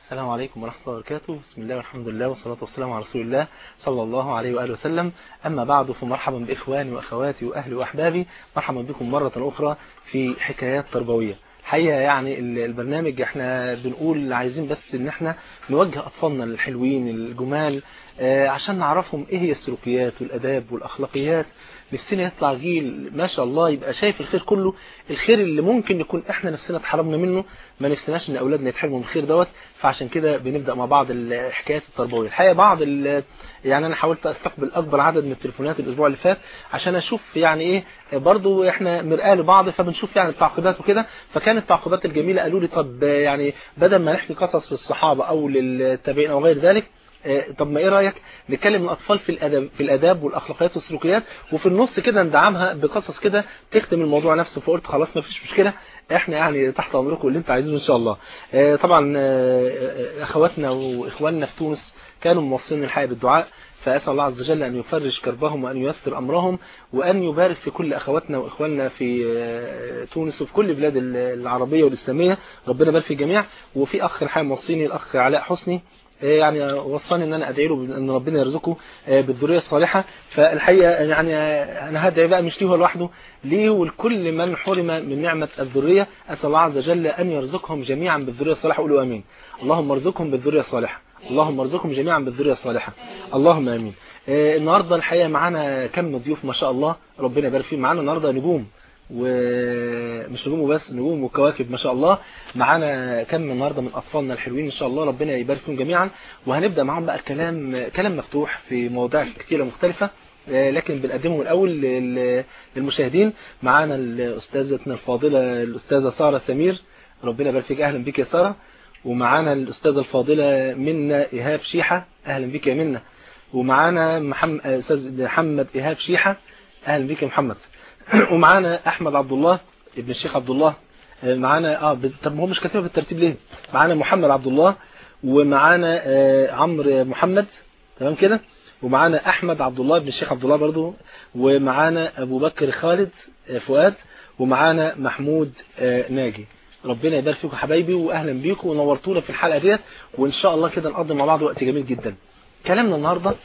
السلام عليكم ورحمة الله وبركاته بسم الله والحمد لله والصلاة والسلام على رسول الله صلى الله عليه وآله وسلم أما بعد فمرحبا بإخواني وأخواتي وأهلي وأحبابي مرحبا بكم مرة أخرى في حكايات تربوية الحقيقة يعني البرنامج احنا بنقول عايزين بس ان احنا نوجه أطفالنا الحلوين الجمال عشان نعرفهم ايه هي السلوكيات والأداب والأخلاقيات نفسنا يطلع جيل ما شاء الله يبقى شايف الخير كله الخير اللي ممكن يكون احنا نفسنا اتحرمنا منه ما نفسناش ان اولادنا يتحرموا من الخير دوت فعشان كده بنبدا مع بعض الحكايات التربويه الحقيقه بعض يعني انا حاولت استقبل اكبر عدد من التليفونات الاسبوع اللي فات عشان اشوف يعني ايه برضو احنا مرآة لبعض فبنشوف يعني التعقيبات وكده فكانت التعقيبات الجميله قالوا لي طب يعني بدل ما نحكي قصص للصحابه او للتابعين او غير ذلك طب ما ايه رايك نتكلم الاطفال في الادب في الاداب والاخلاقيات والسلوكيات وفي النص كده ندعمها بقصص كده تختم الموضوع نفسه فقلت خلاص ما فيش مشكله احنا يعني تحت امركم اللي انت عايزينه ان شاء الله طبعا اخواتنا واخواننا في تونس كانوا موصلين الحقيقه بالدعاء فأسأل الله عز وجل أن يفرج كربهم وأن ييسر أمرهم وأن يبارك في كل أخواتنا وإخواننا في تونس وفي كل البلاد العربية والإسلامية ربنا يبارك في الجميع وفي أخ الحقيقة موصيني الأخ علاء حسني يعني وصاني ان انا ادعي له ان ربنا يرزقه بالذريه الصالحه فالحقيقه يعني انا هدعي بقى مش ليه هو لوحده ليه ولكل من حرم من نعمه الذريه اسال الله عز وجل ان يرزقهم جميعا بالذريه الصالحه قولوا امين اللهم ارزقهم بالذريه الصالحه اللهم ارزقهم جميعا بالذريه الصالحه اللهم امين النهارده الحقيقه معانا كم ضيوف ما شاء الله ربنا يبارك فيهم معانا النهارده نجوم ومش نجوم وبس نجوم وكواكب ما شاء الله معانا كم النهارده من اطفالنا الحلوين ان شاء الله ربنا يبارك فيهم جميعا وهنبدا معاهم بقى الكلام كلام مفتوح في مواضيع كثيره مختلفه لكن بنقدمه الاول للمشاهدين معانا الاستاذتنا الفاضله الاستاذه ساره سمير ربنا يبارك فيك اهلا بك يا ساره ومعانا الاستاذه الفاضله منا ايهاب شيحه اهلا بك يا منا ومعانا محمد استاذ محمد ايهاب شيحه اهلا بك يا محمد ومعانا احمد عبد الله ابن الشيخ عبد الله معانا اه طب هو مش كاتبها بالترتيب ليه معانا محمد عبد الله ومعانا آه عمرو محمد تمام كده ومعانا احمد عبد الله ابن الشيخ عبد الله برضو ومعانا ابو بكر خالد آه فؤاد ومعانا محمود آه ناجي ربنا يبارك فيكم حبايبي واهلا بيكم ونورتونا في الحلقه ديت وان شاء الله كده نقضي مع بعض وقت جميل جدا كلامنا النهارده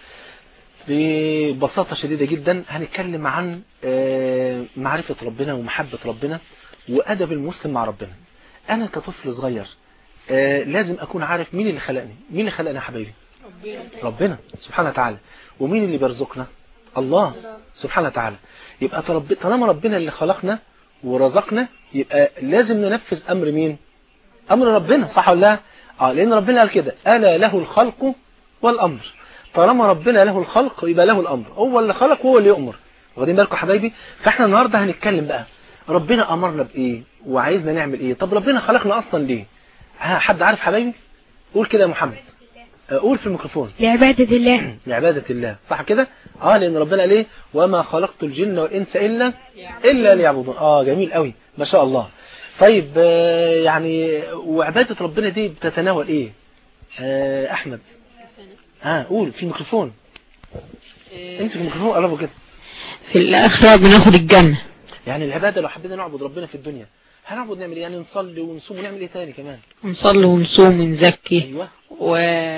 ببساطة شديدة جدا هنتكلم عن معرفة ربنا ومحبة ربنا وأدب المسلم مع ربنا أنا كطفل صغير لازم أكون عارف مين اللي خلقني مين اللي خلقنا يا حبايبي ربنا سبحانه وتعالى ومين اللي بيرزقنا الله سبحانه وتعالى يبقى طالما ربنا اللي خلقنا ورزقنا يبقى لازم ننفذ أمر مين أمر ربنا صح ولا لا آه لأن ربنا قال كده ألا له الخلق والأمر طالما ربنا له الخلق يبقى له الأمر هو اللي خلق وهو اللي يؤمر واخدين بالكم حبايبي فاحنا النهاردة هنتكلم بقى ربنا أمرنا بإيه وعايزنا نعمل إيه طب ربنا خلقنا أصلا ليه حد عارف حبايبي قول كده يا محمد قول في الميكروفون لعبادة الله لعبادة الله صح كده اه لأن ربنا قال ايه وما خلقت الجن والإنس إلا إلا ليعبدون اه جميل قوي ما شاء الله طيب آه يعني وعبادة ربنا دي بتتناول ايه آه أحمد ها قول في الميكروفون امسك الميكروفون قربه كده في الآخرة بناخد الجنة يعني العبادة لو حبينا نعبد ربنا في الدنيا هنعبد نعمل ايه يعني نصلي ونصوم ونعمل ايه تاني كمان نصلي ونصوم ونزكي ايوه و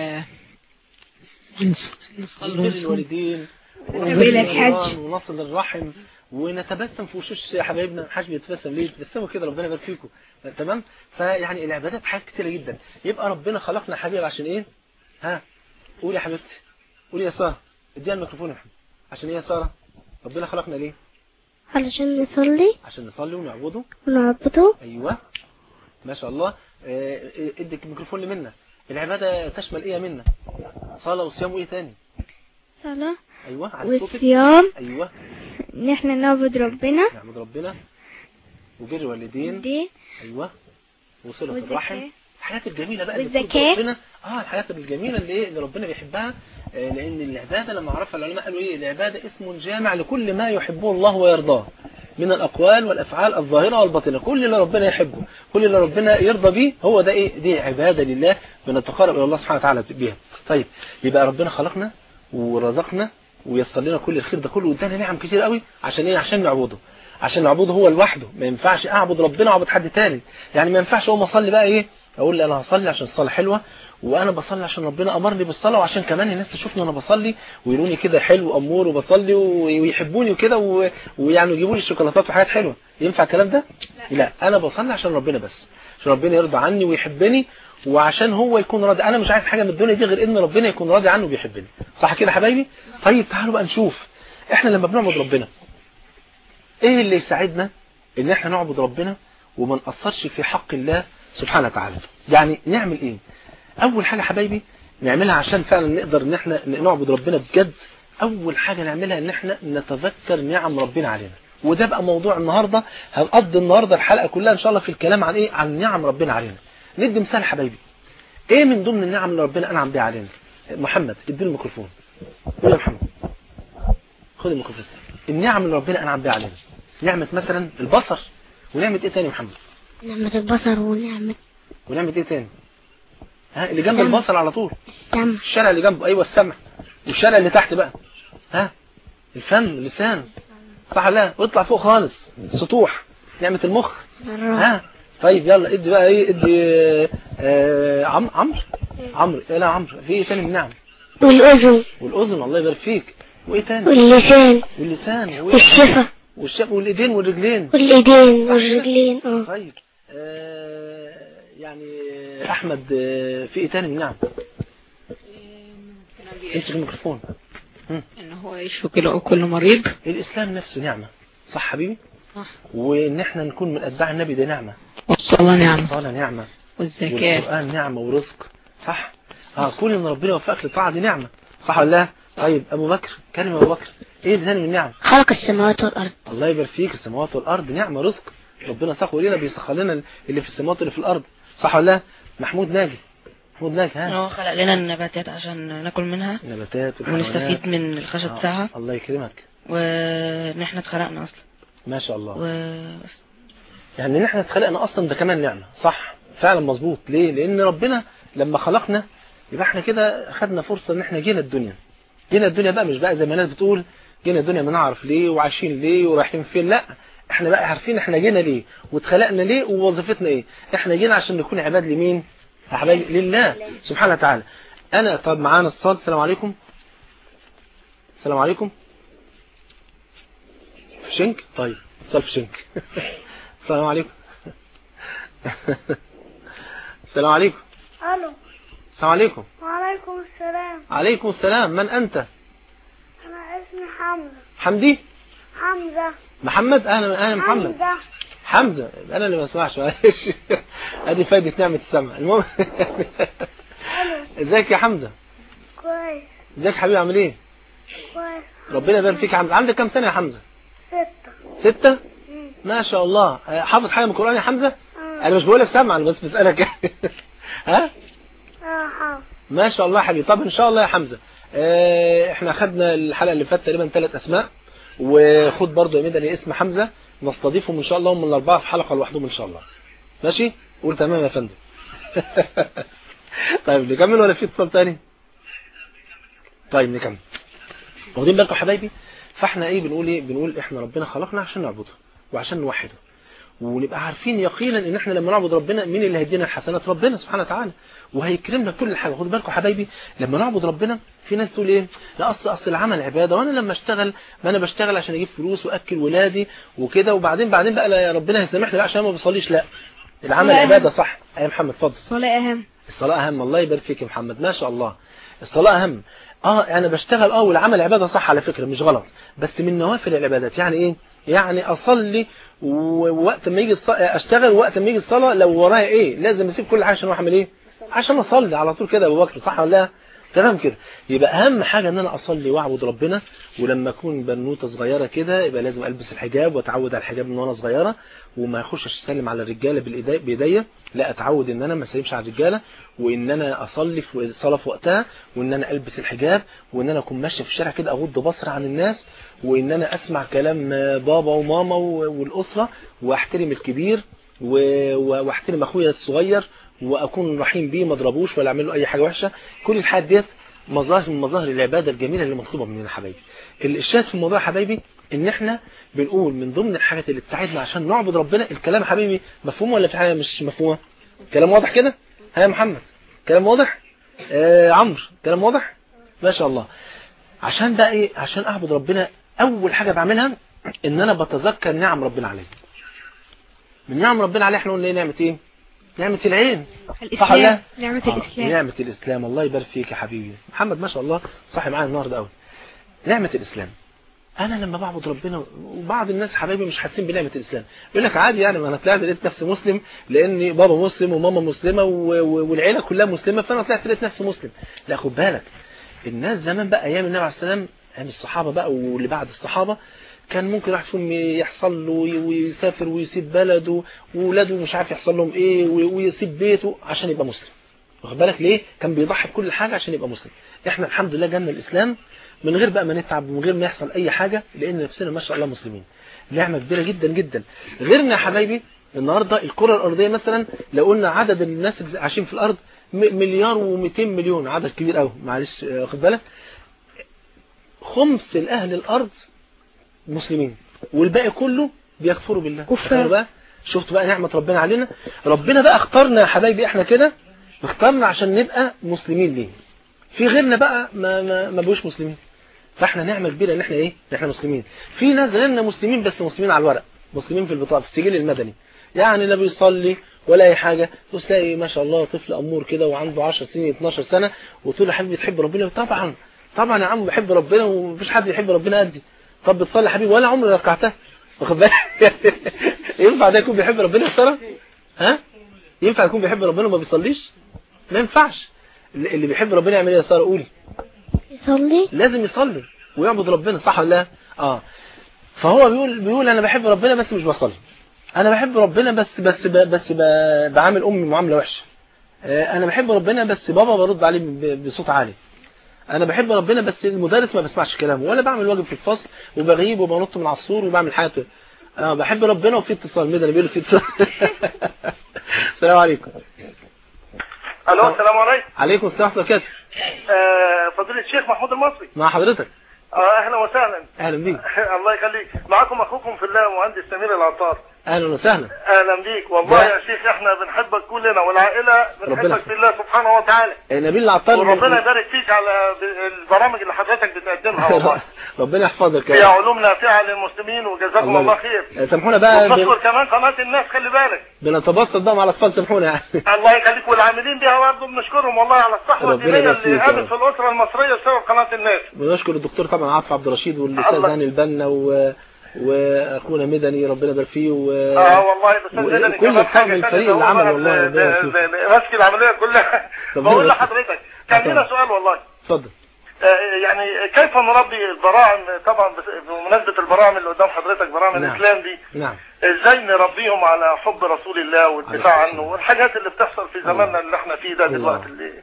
نصلي نبر ونصوم الوالدين ونعمل الحج ونصل الرحم ونتبسم في وشوش يا حبايبنا محدش بيتبسم ليه تبسموا كده ربنا يبارك فيكم تمام فيعني العبادات حاجات كتيره جدا يبقى ربنا خلقنا حبيب عشان ايه ها قولي يا حبيبتي قولي يا ساره اديها الميكروفون يا محمد عشان ايه يا ساره ربنا خلقنا ليه علشان نصلي عشان نصلي ونعبده ونعبده ايوه ما شاء الله آه، اديك الميكروفون لمنا العباده تشمل ايه يا منا صلاه وصيام وايه تاني صلاة ايوه على صوتك والصيام ايوه ان احنا نعبد ربنا نعبد ربنا وبر الوالدين دي ايوه وصله والزكاة. الرحم الحاجات الجميله بقى اللي والزكاة. بترضي ربنا اه الحاجات الجميله اللي ايه اللي ربنا بيحبها آه، لان العباده لما عرفها العلماء قالوا ايه العباده اسم جامع لكل ما يحبه الله ويرضاه من الاقوال والافعال الظاهره والباطنه كل اللي ربنا يحبه كل اللي ربنا يرضى بيه هو ده ايه دي عباده لله بنتقرب الى الله سبحانه وتعالى بيها طيب يبقى ربنا خلقنا ورزقنا ويسر لنا كل الخير ده كله وادانا نعم كتير قوي عشان ايه عشان نعبده عشان نعبده هو لوحده ما ينفعش اعبد ربنا واعبد حد تاني يعني ما ينفعش اقوم اصلي بقى ايه اقول لي انا هصلي عشان الصلاه حلوه وانا بصلي عشان ربنا امرني بالصلاه وعشان كمان الناس تشوفني وانا بصلي ويقولوني كده حلو امور وبصلي ويحبوني وكده و- ويعني يجيبوا لي شوكولاتات وحاجات حلوه ينفع الكلام ده لا انا بصلي عشان ربنا بس عشان ربنا يرضى عني ويحبني وعشان هو يكون راضي انا مش عايز حاجه من الدنيا دي غير ان ربنا يكون راضي عنه وبيحبني صح كده يا حبايبي طيب تعالوا بقى نشوف احنا لما بنعبد ربنا ايه اللي يساعدنا ان احنا نعبد ربنا وما نقصرش في حق الله سبحانه وتعالى يعني نعمل ايه اول حاجة حبايبي نعملها عشان فعلا نقدر ان احنا نعبد ربنا بجد اول حاجة نعملها ان احنا نتذكر نعم ربنا علينا وده بقى موضوع النهاردة هنقضي النهاردة الحلقة كلها ان شاء الله في الكلام عن ايه عن نعم ربنا علينا ندي مثال حبايبي ايه من ضمن النعم اللي ربنا انعم بيها علينا محمد ادي الميكروفون قول يا محمد خد الميكروفون النعم اللي ربنا انعم بيها علينا نعمة مثلا البصر ونعمة ايه تاني يا محمد نعمة البصر ونعمة ونعمة ايه تاني ها اللي جنب السمع. البصر على طول السمع الشارع اللي جنبه ايوه السمع والشارع اللي تحت بقى ها الفم اللسان صح لا واطلع فوق خالص سطوح نعمة المخ الراس ها طيب يلا ادي بقى ايه ادي آه عم عمرو عمرو إيه لا عمرو في ايه تاني من نعم والأذن والاذن الله يبارك فيك وايه تاني واللسان واللسان وإيه؟ والشفة والشف والإيدين والرجلين والإيدين والرجلين اه طيب آه يعني أحمد آه في إيه تاني من نعم امسك الميكروفون ان هو يشفي كل كل مريض الإسلام نفسه نعمة صح حبيبي صح وإن احنا نكون من أتباع النبي ده نعمة والصلاة نعمة الصلاة نعمة والزكاة والقرآن نعمة ورزق صح اه كل ان ربنا يوفقك للطاعة دي نعمة صح ولا لا طيب أبو بكر كلمة أبو بكر إيه اللي تاني من نعم خلق السماوات والأرض الله يبارك فيك السماوات والأرض نعمة رزق ربنا سخر لنا بيسخر لنا اللي في السماوات واللي في الأرض صح ولا لا محمود ناجي محمود ناجي ها هو خلق لنا النباتات عشان ناكل منها النباتات والحيوانات. ونستفيد من الخشب آه، بتاعها الله يكرمك وان احنا اتخلقنا اصلا ما شاء الله و... يعني ان احنا اتخلقنا اصلا ده كمان نعمة صح فعلا مظبوط ليه لان ربنا لما خلقنا يبقى احنا كده خدنا فرصة ان احنا جينا الدنيا جينا الدنيا بقى مش بقى زي ما الناس بتقول جينا الدنيا ما نعرف ليه وعايشين ليه ورايحين فين لا احنا بقى عارفين احنا جينا ليه واتخلقنا ليه ووظيفتنا ايه احنا جينا عشان نكون عباد لمين يا حبايبي لله سبحانه وتعالى انا طب معانا الصاد السلام عليكم السلام عليكم في شنك طيب اتصال في شنك السلام عليكم السلام عليكم ألو السلام عليكم وعليكم السلام عليكم السلام من أنت أنا اسمي حمزة حمدي حمزة محمد أهلا أهلا محمد حمزة حمزة يبقى أنا اللي ما اسمعش معلش ادي فايدة نعمة السمع المهم ألو ازيك يا حمزة كويس ازيك حبيبي عامل ايه كويس ربنا يبارك فيك يا حمزة عندك كام سنة يا حمزة ستة ستة مم. ما شاء الله حافظ حاجة من القرآن يا حمزة اه انا مش بقول لك سمع انا بس بسألك ها اه حاضر ما شاء الله يا حبيبي طب ان شاء الله يا حمزة اه احنا خدنا الحلقة اللي فاتت تقريبا ثلاث اسماء وخد برضه يا مدني اسم حمزة نستضيفهم ان شاء الله هم الاربعة في حلقة لوحدهم ان شاء الله ماشي قول تمام يا فندم طيب نكمل ولا في اتصال تاني طيب نكمل واخدين بالكم يا حبايبي فاحنا ايه بنقول ايه بنقول احنا ربنا خلقنا عشان نعبده وعشان نوحده ونبقى عارفين يقينا ان احنا لما نعبد ربنا مين اللي هيدينا الحسنات ربنا سبحانه وتعالى وهيكرمنا كل حاجه خدوا بالكم يا حبايبي لما نعبد ربنا في ناس تقول ايه لا اصل اصل العمل عباده وانا لما اشتغل ما انا بشتغل عشان اجيب فلوس واكل ولادي وكده وبعدين بعدين بقى لا يا ربنا هيسامحني بقى عشان ما بصليش لا العمل الصلاة عباده صح يا محمد اتفضل صلاة أهم الصلاة أهم الله يبارك فيك يا محمد ما شاء الله الصلاة أهم اه أنا بشتغل اه والعمل عبادة صح على فكرة مش غلط بس من نوافل العبادات يعني إيه يعني أصلي ووقت ما يجي الص- أشتغل وقت ما يجي الصلاة لو ورايا إيه لازم أسيب كل حاجة عشان أروح أعمل إيه عشان أصلي على طول كده يا أبو بكر صح ولا لا تمام كده يبقى أهم حاجة إن أنا أصلي وأعبد ربنا ولما أكون بنوتة صغيرة كده يبقى لازم ألبس الحجاب وأتعود على الحجاب من وأنا صغيرة وما أخشش أسلم على الرجالة بالإيدي- بإيديا لا أتعود إن أنا ما أسلمش على الرجالة وإن أنا أصلي في الصلاة في وقتها وإن أنا ألبس الحجاب وإن أنا أكون ماشي في الشارع كده أغض بصر عن الناس وإن أنا أسمع كلام بابا وماما و- والأسرة وأحترم الكبير و- و- وأحترم أخويا الصغير وأكون رحيم بيه ما اضربوش ولا أعمل له أي حاجة وحشة كل الحاجات ديت مظاهر من مظاهر العبادة الجميلة اللي مطلوبة مننا حبايبي الشاهد في الموضوع يا حبايبي ان احنا بنقول من ضمن الحاجات اللي تساعدنا عشان نعبد ربنا الكلام يا حبيبي مفهوم ولا في حاجة مش مفهومة كلام واضح كده ها يا محمد كلام واضح آه عمرو كلام واضح ما شاء الله عشان ده ايه عشان اعبد ربنا اول حاجة بعملها ان انا بتذكر نعم ربنا علي من نعم ربنا علي احنا قلنا ايه نعمة ايه نعمة العين صح ولا لا؟ الإسلام نعمة آه، الإسلام نعمة الإسلام الله يبارك فيك يا حبيبي محمد ما شاء الله صاحي معايا النهارده قوي نعمة الإسلام أنا لما بعبد ربنا وبعض الناس حبايبي مش حاسين بنعمة الإسلام يقول لك عادي يعني ما أنا طلعت لقيت نفسي مسلم لأن بابا مسلم وماما مسلمة و- و- والعيلة كلها مسلمة فأنا طلعت لقيت نفسي مسلم لا خد بالك الناس زمان بقى أيام النبي عليه السلام أيام الصحابة بقى واللي بعد الصحابة كان ممكن واحد فيهم يحصل له وي- ويسافر ويسيب بلده وولاده مش عارف يحصل لهم ايه وي- ويسيب بيته عشان يبقى مسلم واخد بالك ليه كان بيضحي بكل حاجة عشان يبقى مسلم احنا الحمد لله جالنا الاسلام من غير بقى ما نتعب ومن غير ما يحصل اي حاجة لان نفسنا ما شاء الله مسلمين نعمة كبيرة جدا جدا غيرنا يا حبايبي النهاردة الكرة الارضية مثلا لو قلنا عدد الناس اللي عايشين في الارض م- مليار و200 مليون عدد كبير قوي معلش آه، واخد بالك خمس الاهل الارض مسلمين والباقي كله بيكفروا بالله كفار. تخيلوا بقى شفت بقى نعمة ربنا علينا ربنا بقى اختارنا يا حبايبي احنا كده اختارنا عشان نبقى مسلمين ليه في غيرنا بقى ما ما, ما بقوش مسلمين فاحنا نعمة كبيرة ان احنا ايه ان احنا مسلمين في ناس غيرنا مسلمين بس مسلمين على الورق مسلمين في البطاقة في السجل المدني يعني لا بيصلي ولا اي حاجة بص تلاقي ما شاء الله طفل امور كده وعنده 10 سنين 12 سنة وتقول له حبيبي بتحب ربنا طبعا طبعا يا عم بحب ربنا ومفيش حد يحب ربنا قدي طب بتصلي يا حبيبي ولا عمري ركعتها واخد بالك ينفع ده يكون بيحب ربنا يا ترى ها ينفع يكون بيحب ربنا وما بيصليش ما ينفعش اللي اللي بيحب ربنا يعمل ايه يا ساره قولي يصلي لازم يصلي ويعبد ربنا صح ولا لا اه فهو بيقول بيقول انا بحب ربنا بس مش بصلي انا بحب ربنا بس بس ب- بس ب- بعامل امي معامله وحشه آه، انا بحب ربنا بس بابا برد عليه ب- بصوت عالي انا بحب ربنا بس المدرس ما بسمعش كلامه ولا بعمل واجب في الفصل وبغيب وبنط من على السور وبعمل حاجه اه بحب ربنا وفي اتصال مين ده اللي بيقول في اتصال السلام عليكم الو السلام عليكم عليكم السلام ورحمه الله وبركاته آه، فضيلة الشيخ محمود المصري مع حضرتك آه، اهلا وسهلا اهلا بيك الله يخليك معكم اخوكم في الله مهندس سمير العطار اهلا وسهلا اهلا بيك والله لا. يا شيخ احنا بنحبك كلنا والعائله ربنا بنحبك يحفظك. في الله سبحانه وتعالى نبيل العطار وربنا يبارك فيك على ب- البرامج اللي حضرتك بتقدمها والله ربنا يحفظك هي علوم نافعه للمسلمين وجزاكم الله خير سامحونا بقى بن- وبنشكر كمان قناه الناس خلي بالك بنتبسط بقى مع الاطفال سامحونا يعني الله يخليك والعاملين بها برضه بنشكرهم والله على الصحوه ربنا الدينيه يبارك اللي فيك يا قامت رب. في الاسره المصريه بسبب قناه الناس بنشكر الدكتور طبعا عاطف عبد الرشيد والاستاذ الله. هاني البنا و... واخونا مدني ربنا يبارك فيه و... اه والله بس وكل أنا كمان الطاقم حاجة الفريق تانية، اللي هو عمل بقى والله ال- ربنا يبارك ال- فيه. ال- ماسك العملية كلها ربنا بقول يبارك لحضرتك كان طبعا. لنا سؤال والله اتفضل آه، يعني كيف نربي البراعم طبعا بس- بمناسبة البراعم اللي قدام حضرتك براعم نعم. الإسلام دي نعم ازاي نربيهم على حب رسول الله والدفاع عليه عنه والحاجات اللي بتحصل في زماننا اللي احنا فيه ده الله. دلوقتي اللي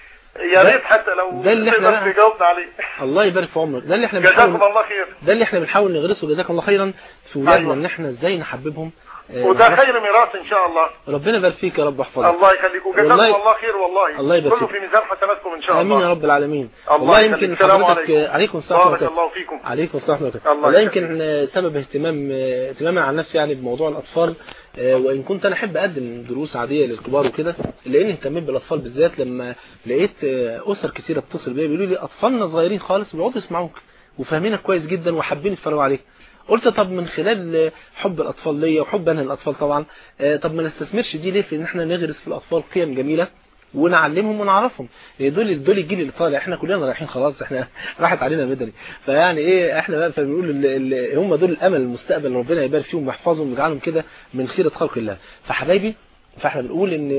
يا ده- ريت حتى لو ده اللي احنا تقدر بقى- تجاوبنا عليه الله يبارك في عمرك ده اللي احنا جزاكم بنحاول الله خير ده اللي احنا بنحاول نغرسه جزاك الله خيرا في ولادنا أيوة. ان احنا ازاي نحببهم آه، وده خير ميراث ان شاء الله ربنا يبارك فيك يا رب احفظك الله يخليك وجزاكم والله- الله خير والله الله يبارك كله فيك. في ميزان حسناتكم ان شاء الله امين يا رب العالمين الله والله يخليك. يمكن السلام حضرتك عليكم. عليكم السلام ورحمه بارك الله الله فيكم عليكم السلام ورحمه الله الله والله يخليك. يمكن آه، سبب اهتمام آه، اهتمامي عن نفسي يعني بموضوع الاطفال آه، وان كنت انا احب اقدم دروس عاديه للكبار وكده لاني اهتميت بالاطفال بالذات لما لقيت آه، اسر كثيره بتصل بيا بيقولوا لي اطفالنا صغيرين خالص بيقعدوا يسمعوك وفاهمينك كويس جدا وحابين يتفرجوا عليك قلت طب من خلال آه، حب الاطفال ليا وحب انا الاطفال طبعا آه، طب ما نستثمرش دي ليه في ان احنا نغرس في الاطفال قيم جميله ونعلمهم ونعرفهم إيه دول دول الجيل اللي طالع احنا كلنا رايحين خلاص احنا راحت علينا مدني فيعني ايه احنا بقى فبنقول ال- ال- هم دول الامل المستقبل ربنا يبارك فيهم ويحفظهم ويجعلهم كده من خيرة خلق الله فحبايبي فاحنا بنقول ان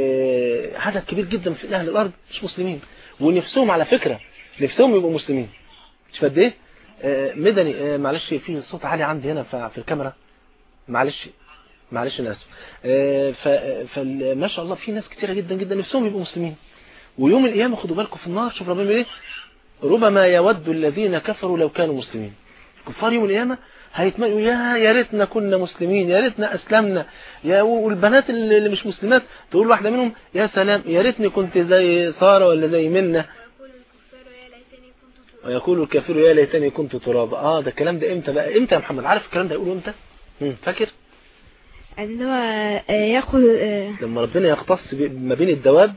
عدد كبير جدا في اهل الارض مش مسلمين ونفسهم على فكرة نفسهم يبقوا مسلمين مش قد ايه آه، مدني آه، معلش في صوت عالي عندي هنا ف- في الكاميرا معلش معلش انا اسف آه، ف- فما شاء الله في ناس كتيرة جدا جدا نفسهم يبقوا مسلمين ويوم القيامة خدوا بالكم في النار شوف ربنا بيقول ايه ربما يود الذين كفروا لو كانوا مسلمين كفار يوم القيامة هيتمنوا يا يا ريتنا كنا مسلمين يا ريتنا اسلمنا يا والبنات اللي اللي مش مسلمات تقول واحدة منهم يا سلام يا ريتني كنت زي سارة ولا زي منة ويقول الكافر يا ليتني كنت ترابا اه ده الكلام ده امتى بقى امتى يا محمد عارف الكلام ده يقوله امتى مم، فاكر اللي هو آه، ياخد آه، لما ربنا يختص ب- ما بين الدواب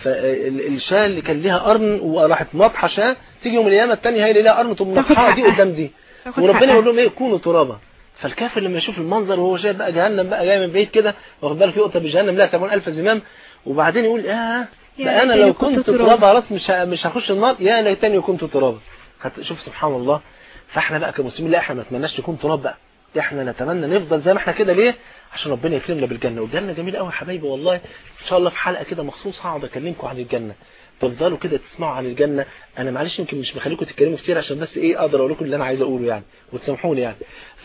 فالشاة اللي كان ليها قرن وراحت مطحة شاة تيجي يوم القيامة التانية هي اللي لها قرن تقوم تاخد مطحها دي حقها. قدام دي تاخد وربنا حقها. يقول لهم ايه كونوا ترابا فالكافر لما يشوف المنظر وهو شايف بقى جهنم بقى جاي من بعيد كده واخد بالك يؤتى بجهنم لها سبعون ألف زمام وبعدين يقول اه يا ده انا ليتني لو كنت كنت ترابا. ترابا خلاص مش ه- مش هخش النار يا ليتني كنت ترابا هت- شوف سبحان الله فاحنا بقى كمسلمين لا احنا ما نتمناش نكون تراب بقى احنا نتمنى نفضل زي ما احنا كده ليه عشان ربنا يكرمنا بالجنه والجنه جميله قوي يا حبايبي والله ان شاء الله في حلقه كده مخصوص هقعد اكلمكم عن الجنه تفضلوا كده تسمعوا عن الجنه انا معلش يمكن مش بخليكم تتكلموا كتير عشان بس ايه اقدر اقول لكم اللي انا عايز اقوله يعني وتسامحوني يعني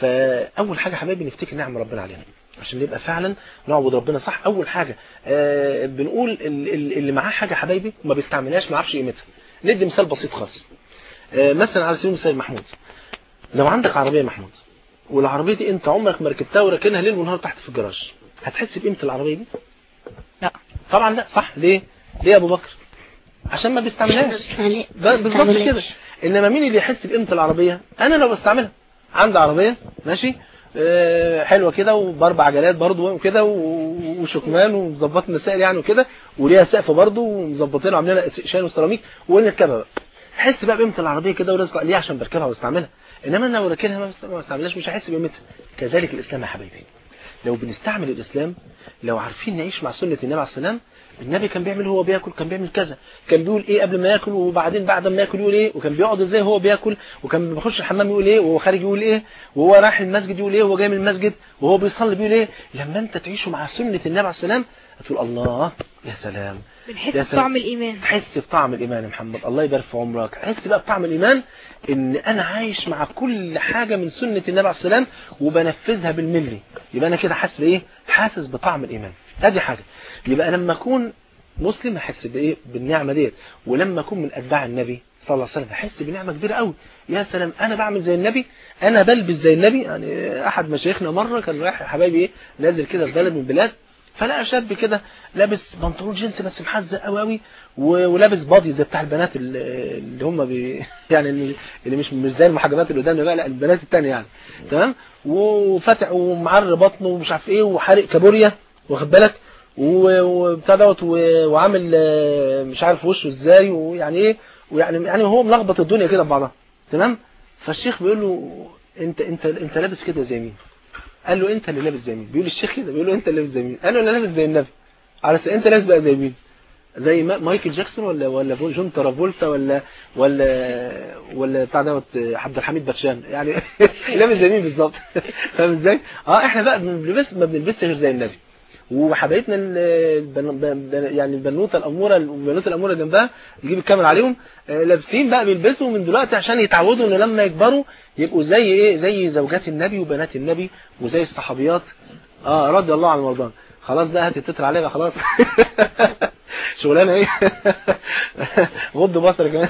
فاول حاجه يا حبايبي نفتكر نعم ربنا علينا عشان نبقى فعلا نعبد ربنا صح اول حاجه آه بنقول ال- ال- اللي معاه حاجه حبايبي وما بيستعملهاش ما يعرفش قيمتها ندي مثال بسيط خالص آه مثلا على سبيل المثال محمود لو عندك عربيه محمود والعربيه دي انت عمرك ما ركبتها وراكنها ليل ونهار تحت في الجراج هتحس بقيمه العربيه دي لا طبعا لا صح ليه ليه يا ابو بكر عشان ما بيستعملهاش يعني ده بالظبط كده انما مين اللي يحس بقيمه العربيه انا لو بستعملها عندي عربيه ماشي آه، حلوه كده وباربع عجلات برضو وكده و- وشكمان ومظبط المسائل يعني وكده وليها سقف برضو ومظبطينها وعاملين لها استقشان وسيراميك ونركبها بقى حس بقى بقيمه العربيه كده ورزق ليه عشان بركبها واستعملها انما انا لو راكنها ما بست- ما بستعملهاش مش هحس بقيمتها كذلك الاسلام يا حبايبي لو بنستعمل الإسلام لو عارفين نعيش مع سنة النبي عليه السلام النبي كان بيعمل هو بياكل كان بيعمل كذا كان بيقول ايه قبل ما ياكل وبعدين بعد ما ياكل يقول ايه وكان بيقعد ازاي هو بياكل وكان بيخش الحمام يقول ايه وهو خارج يقول ايه وهو رايح المسجد يقول ايه وهو جاي من المسجد وهو بيصلي بيقول ايه لما انت تعيشوا مع سنة النبي عليه السلام هتقول الله يا سلام بنحس يا سلام. بطعم الإيمان تحس بطعم الإيمان يا محمد الله يبارك في عمرك حس بقى بطعم الإيمان إن أنا عايش مع كل حاجة من سنة النبي عليه السلام وبنفذها بالملي يبقى أنا كده حاسس بإيه حاسس بطعم الإيمان ادي حاجة يبقى لما أكون مسلم أحس بإيه بالنعمة ديت ولما أكون من أتباع النبي صلى الله عليه وسلم أحس بنعمة كبيرة قوي يا سلام أنا بعمل زي النبي أنا بلبس زي النبي يعني أحد مشايخنا مرة كان رايح يا حبايبي إيه نازل كده في بلد من البلاد فلقى شاب كده لابس بنطلون جينز بس محزق قوي قوي و- ولابس بادي زي بتاع البنات ال- اللي هم بي يعني اللي اللي مش مش زي المحجبات اللي قدامنا بقى لا البنات التانية يعني تمام وفتح ومعر بطنه ومش عارف ايه وحارق كابوريا واخد بالك و- وبتاع دوت و- وعامل آه، مش عارف وشه ازاي ويعني ايه ويعني يعني هو ملخبط الدنيا كده ببعضها تمام فالشيخ بيقول له انت انت انت لابس كده زي مين قال له انت اللي لابس زي مين بيقول الشيخ كده بيقول له انت اللي لابس زي مين قال له انا لابس زي النبي على س... انت لابس بقى زي مين زي ما... مايكل جاكسون ولا ولا بو- جون ترافولتا ولا ولا ولا بتاع دوت عبد الحميد باتشان يعني لابس زي مين بالظبط فاهم ازاي اه احنا بقى بنلبس ما بنلبسش غير زي النبي وحبايبنا ال- البن... بن- يعني البنوته الاموره والبنوته الاموره جنبها نجيب الكاميرا عليهم آه، لابسين بقى بيلبسوا من دلوقتي عشان يتعودوا ان لما يكبروا يبقوا زي ايه زي زوجات النبي وبنات النبي وزي الصحابيات اه رضي الله عن المرضان خلاص بقى هات التتر عليه بقى خلاص شغلانه ايه غض بصر كمان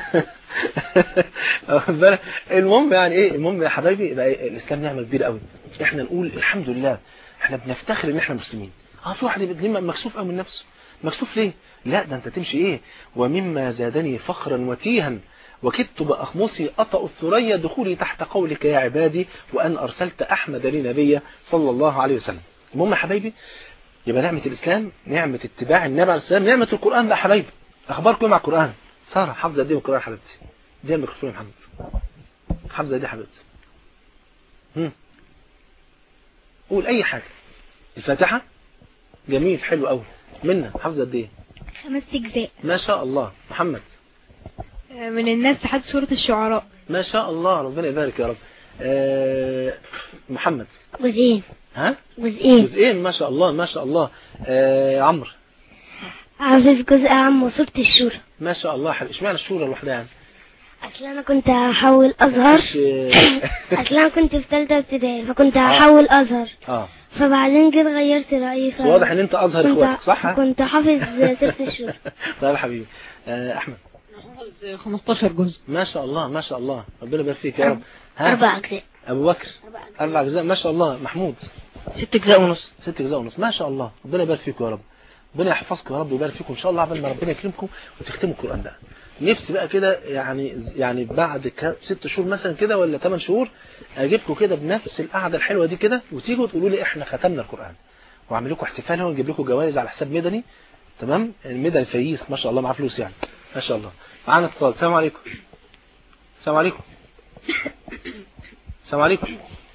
واخد بالك؟ المهم يعني ايه المهم يا حبايبي يبقى إيه؟ الاسلام نعمه كبيره قوي احنا نقول الحمد لله احنا بنفتخر ان احنا مسلمين اه في واحد يبقى ليه مكسوف قوي من نفسه مكسوف ليه لا ده انت تمشي ايه ومما زادني فخرا وتيها وكدت بأخمصي أطأ الثريا دخولي تحت قولك يا عبادي وأن أرسلت أحمد لي نبيا صلى الله عليه وسلم المهم يا حبايبي يبقى نعمة الإسلام نعمة اتباع النبي عليه السلام نعمة القرآن بقى يا حبايبي أخباركم إيه مع القرآن سارة حافظة قد إيه من القرآن يا حبيبتي دي الميكروفون يا محمد حافظة قد إيه يا حبيبتي هم. قول أي حاجة الفاتحة جميل حلو قوي منا حافظة قد إيه خمس أجزاء ما شاء الله محمد آه، من الناس لحد سورة الشعراء ما شاء الله ربنا يبارك يا رب آه محمد جزئين ها جزئين جزئين ما شاء الله ما شاء الله آه عمرو حافظ جزء عام وسورة الشورى ما شاء الله حبيبي اشمعنى الشورى لوحدها يعني اصل انا كنت هحول ازهر مش آه، اصل انا كنت في ثالثه ابتدائي فكنت هحول ازهر اه فبعدين جيت غيرت رايي بس واضح ان انت ازهر كنت اخواتك صح كنت حافظ سورة الشورى طيب يا حبيبي آه احمد حافظ 15 جزء ما شاء الله ما شاء الله ربنا يبارك فيك يا رب ها اربع اجزاء ابو بكر اربع اجزاء ما شاء الله محمود ست اجزاء ونص ست اجزاء ونص ما شاء الله ربنا يبارك فيكم يا رب ربنا يحفظكم يا رب ويبارك فيكم ان شاء الله قبل ما ربنا يكرمكم وتختموا القران ده نفسي بقى كده يعني يعني بعد ك- ست شهور مثلا كده ولا ثمان شهور اجيبكم كده بنفس القعده الحلوه دي كده وتيجوا تقولوا لي احنا ختمنا القران واعمل لكم احتفال ونجيب لكم جوائز على حساب مدني تمام المدني فييس ما شاء الله معاه فلوس يعني ما شاء الله معانا اتصال السلام عليكم السلام عليكم السلام عليكم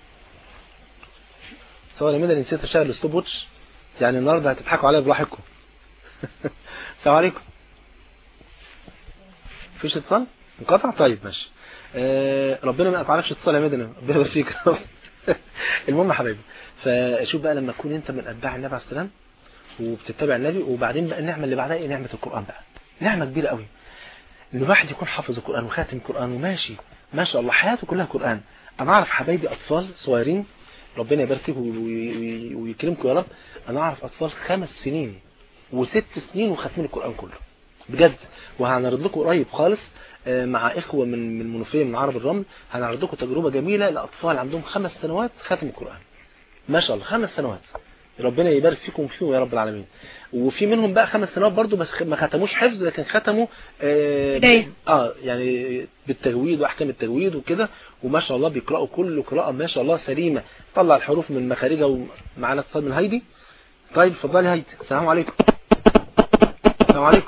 سواء يا مدني نسيت اشغل الستوب ووتش يعني النهارده هتضحكوا عليا براحتكم السلام عليكم مفيش اتصال انقطع طيب ماشي آه ربنا ما يقطعلكش اتصال يا مدني ربنا يبارك فيك المهم يا حبايبي فشوف بقى لما تكون انت من اتباع النبي عليه السلام وبتتبع النبي وبعدين بقى النعمه اللي بعدها ايه نعمه القران بقى نعمه كبيره قوي ان الواحد يكون حافظ القران وخاتم القران وماشي ما شاء الله حياته كلها قران انا اعرف حبايبي اطفال صغيرين ربنا يبارك فيكم وي- وي- ويكرمكم يا رب انا اعرف اطفال خمس سنين وست سنين وختمين القران كله بجد وهنعرض لكم قريب خالص آه، مع اخوه من من المنوفيه من عرب الرمل هنعرض لكم تجربه جميله لاطفال عندهم خمس سنوات ختموا القران ما شاء الله خمس سنوات ربنا يبارك فيكم وفيهم يا رب العالمين وفي منهم بقى خمس سنوات برضو بس ما ختموش حفظ لكن ختموا آه, بداية. اه يعني بالتجويد واحكام التجويد وكده وما شاء الله بيقراوا كل قراءه ما شاء الله سليمه طلع الحروف من مخارجها ومعانا اتصال من هايدي طيب اتفضلي هايدي السلام عليكم السلام عليكم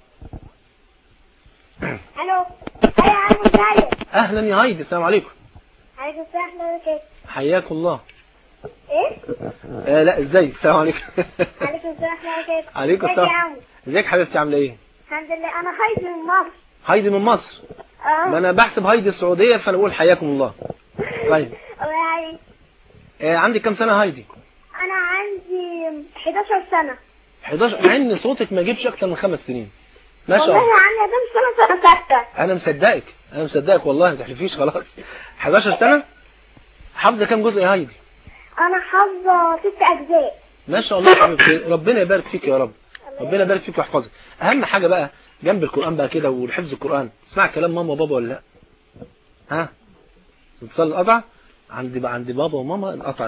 الو ايه يا عم ازيك اهلا يا هايدي السلام عليكم عليكم السلام ورحمه الله وبركاته حياكم الله ايه آه لا ازيك السلام عليكم عليكم السلام ورحمه الله وبركاته عليكم ازيك يا السلام عم ازيك حبيبتي عامله ايه الحمد لله انا خايف من مصر هايدي من مصر ما اه انا بحسب هايدي السعوديه فانا بقول حياكم الله طيب يعني آه عندك كام سنه هايدي انا عندي 11 سنه 11 مع ان صوتك ما يجيبش اكتر من خمس سنين ما شاء والله الله عندي كام سنه سنه سته انا مصدقك انا مصدقك والله ما تحلفيش خلاص 11 سنه حافظه كام جزء يا هايدي انا حافظه ست اجزاء ما شاء الله يا حبيبتي ربنا يبارك فيك يا رب ربنا يبارك فيك ويحفظك اهم حاجه بقى جنب القران بقى كده والحفظ القران تسمع كلام ماما وبابا ولا لا ها اتصال القطع عندي بقى عندي بابا وماما انقطع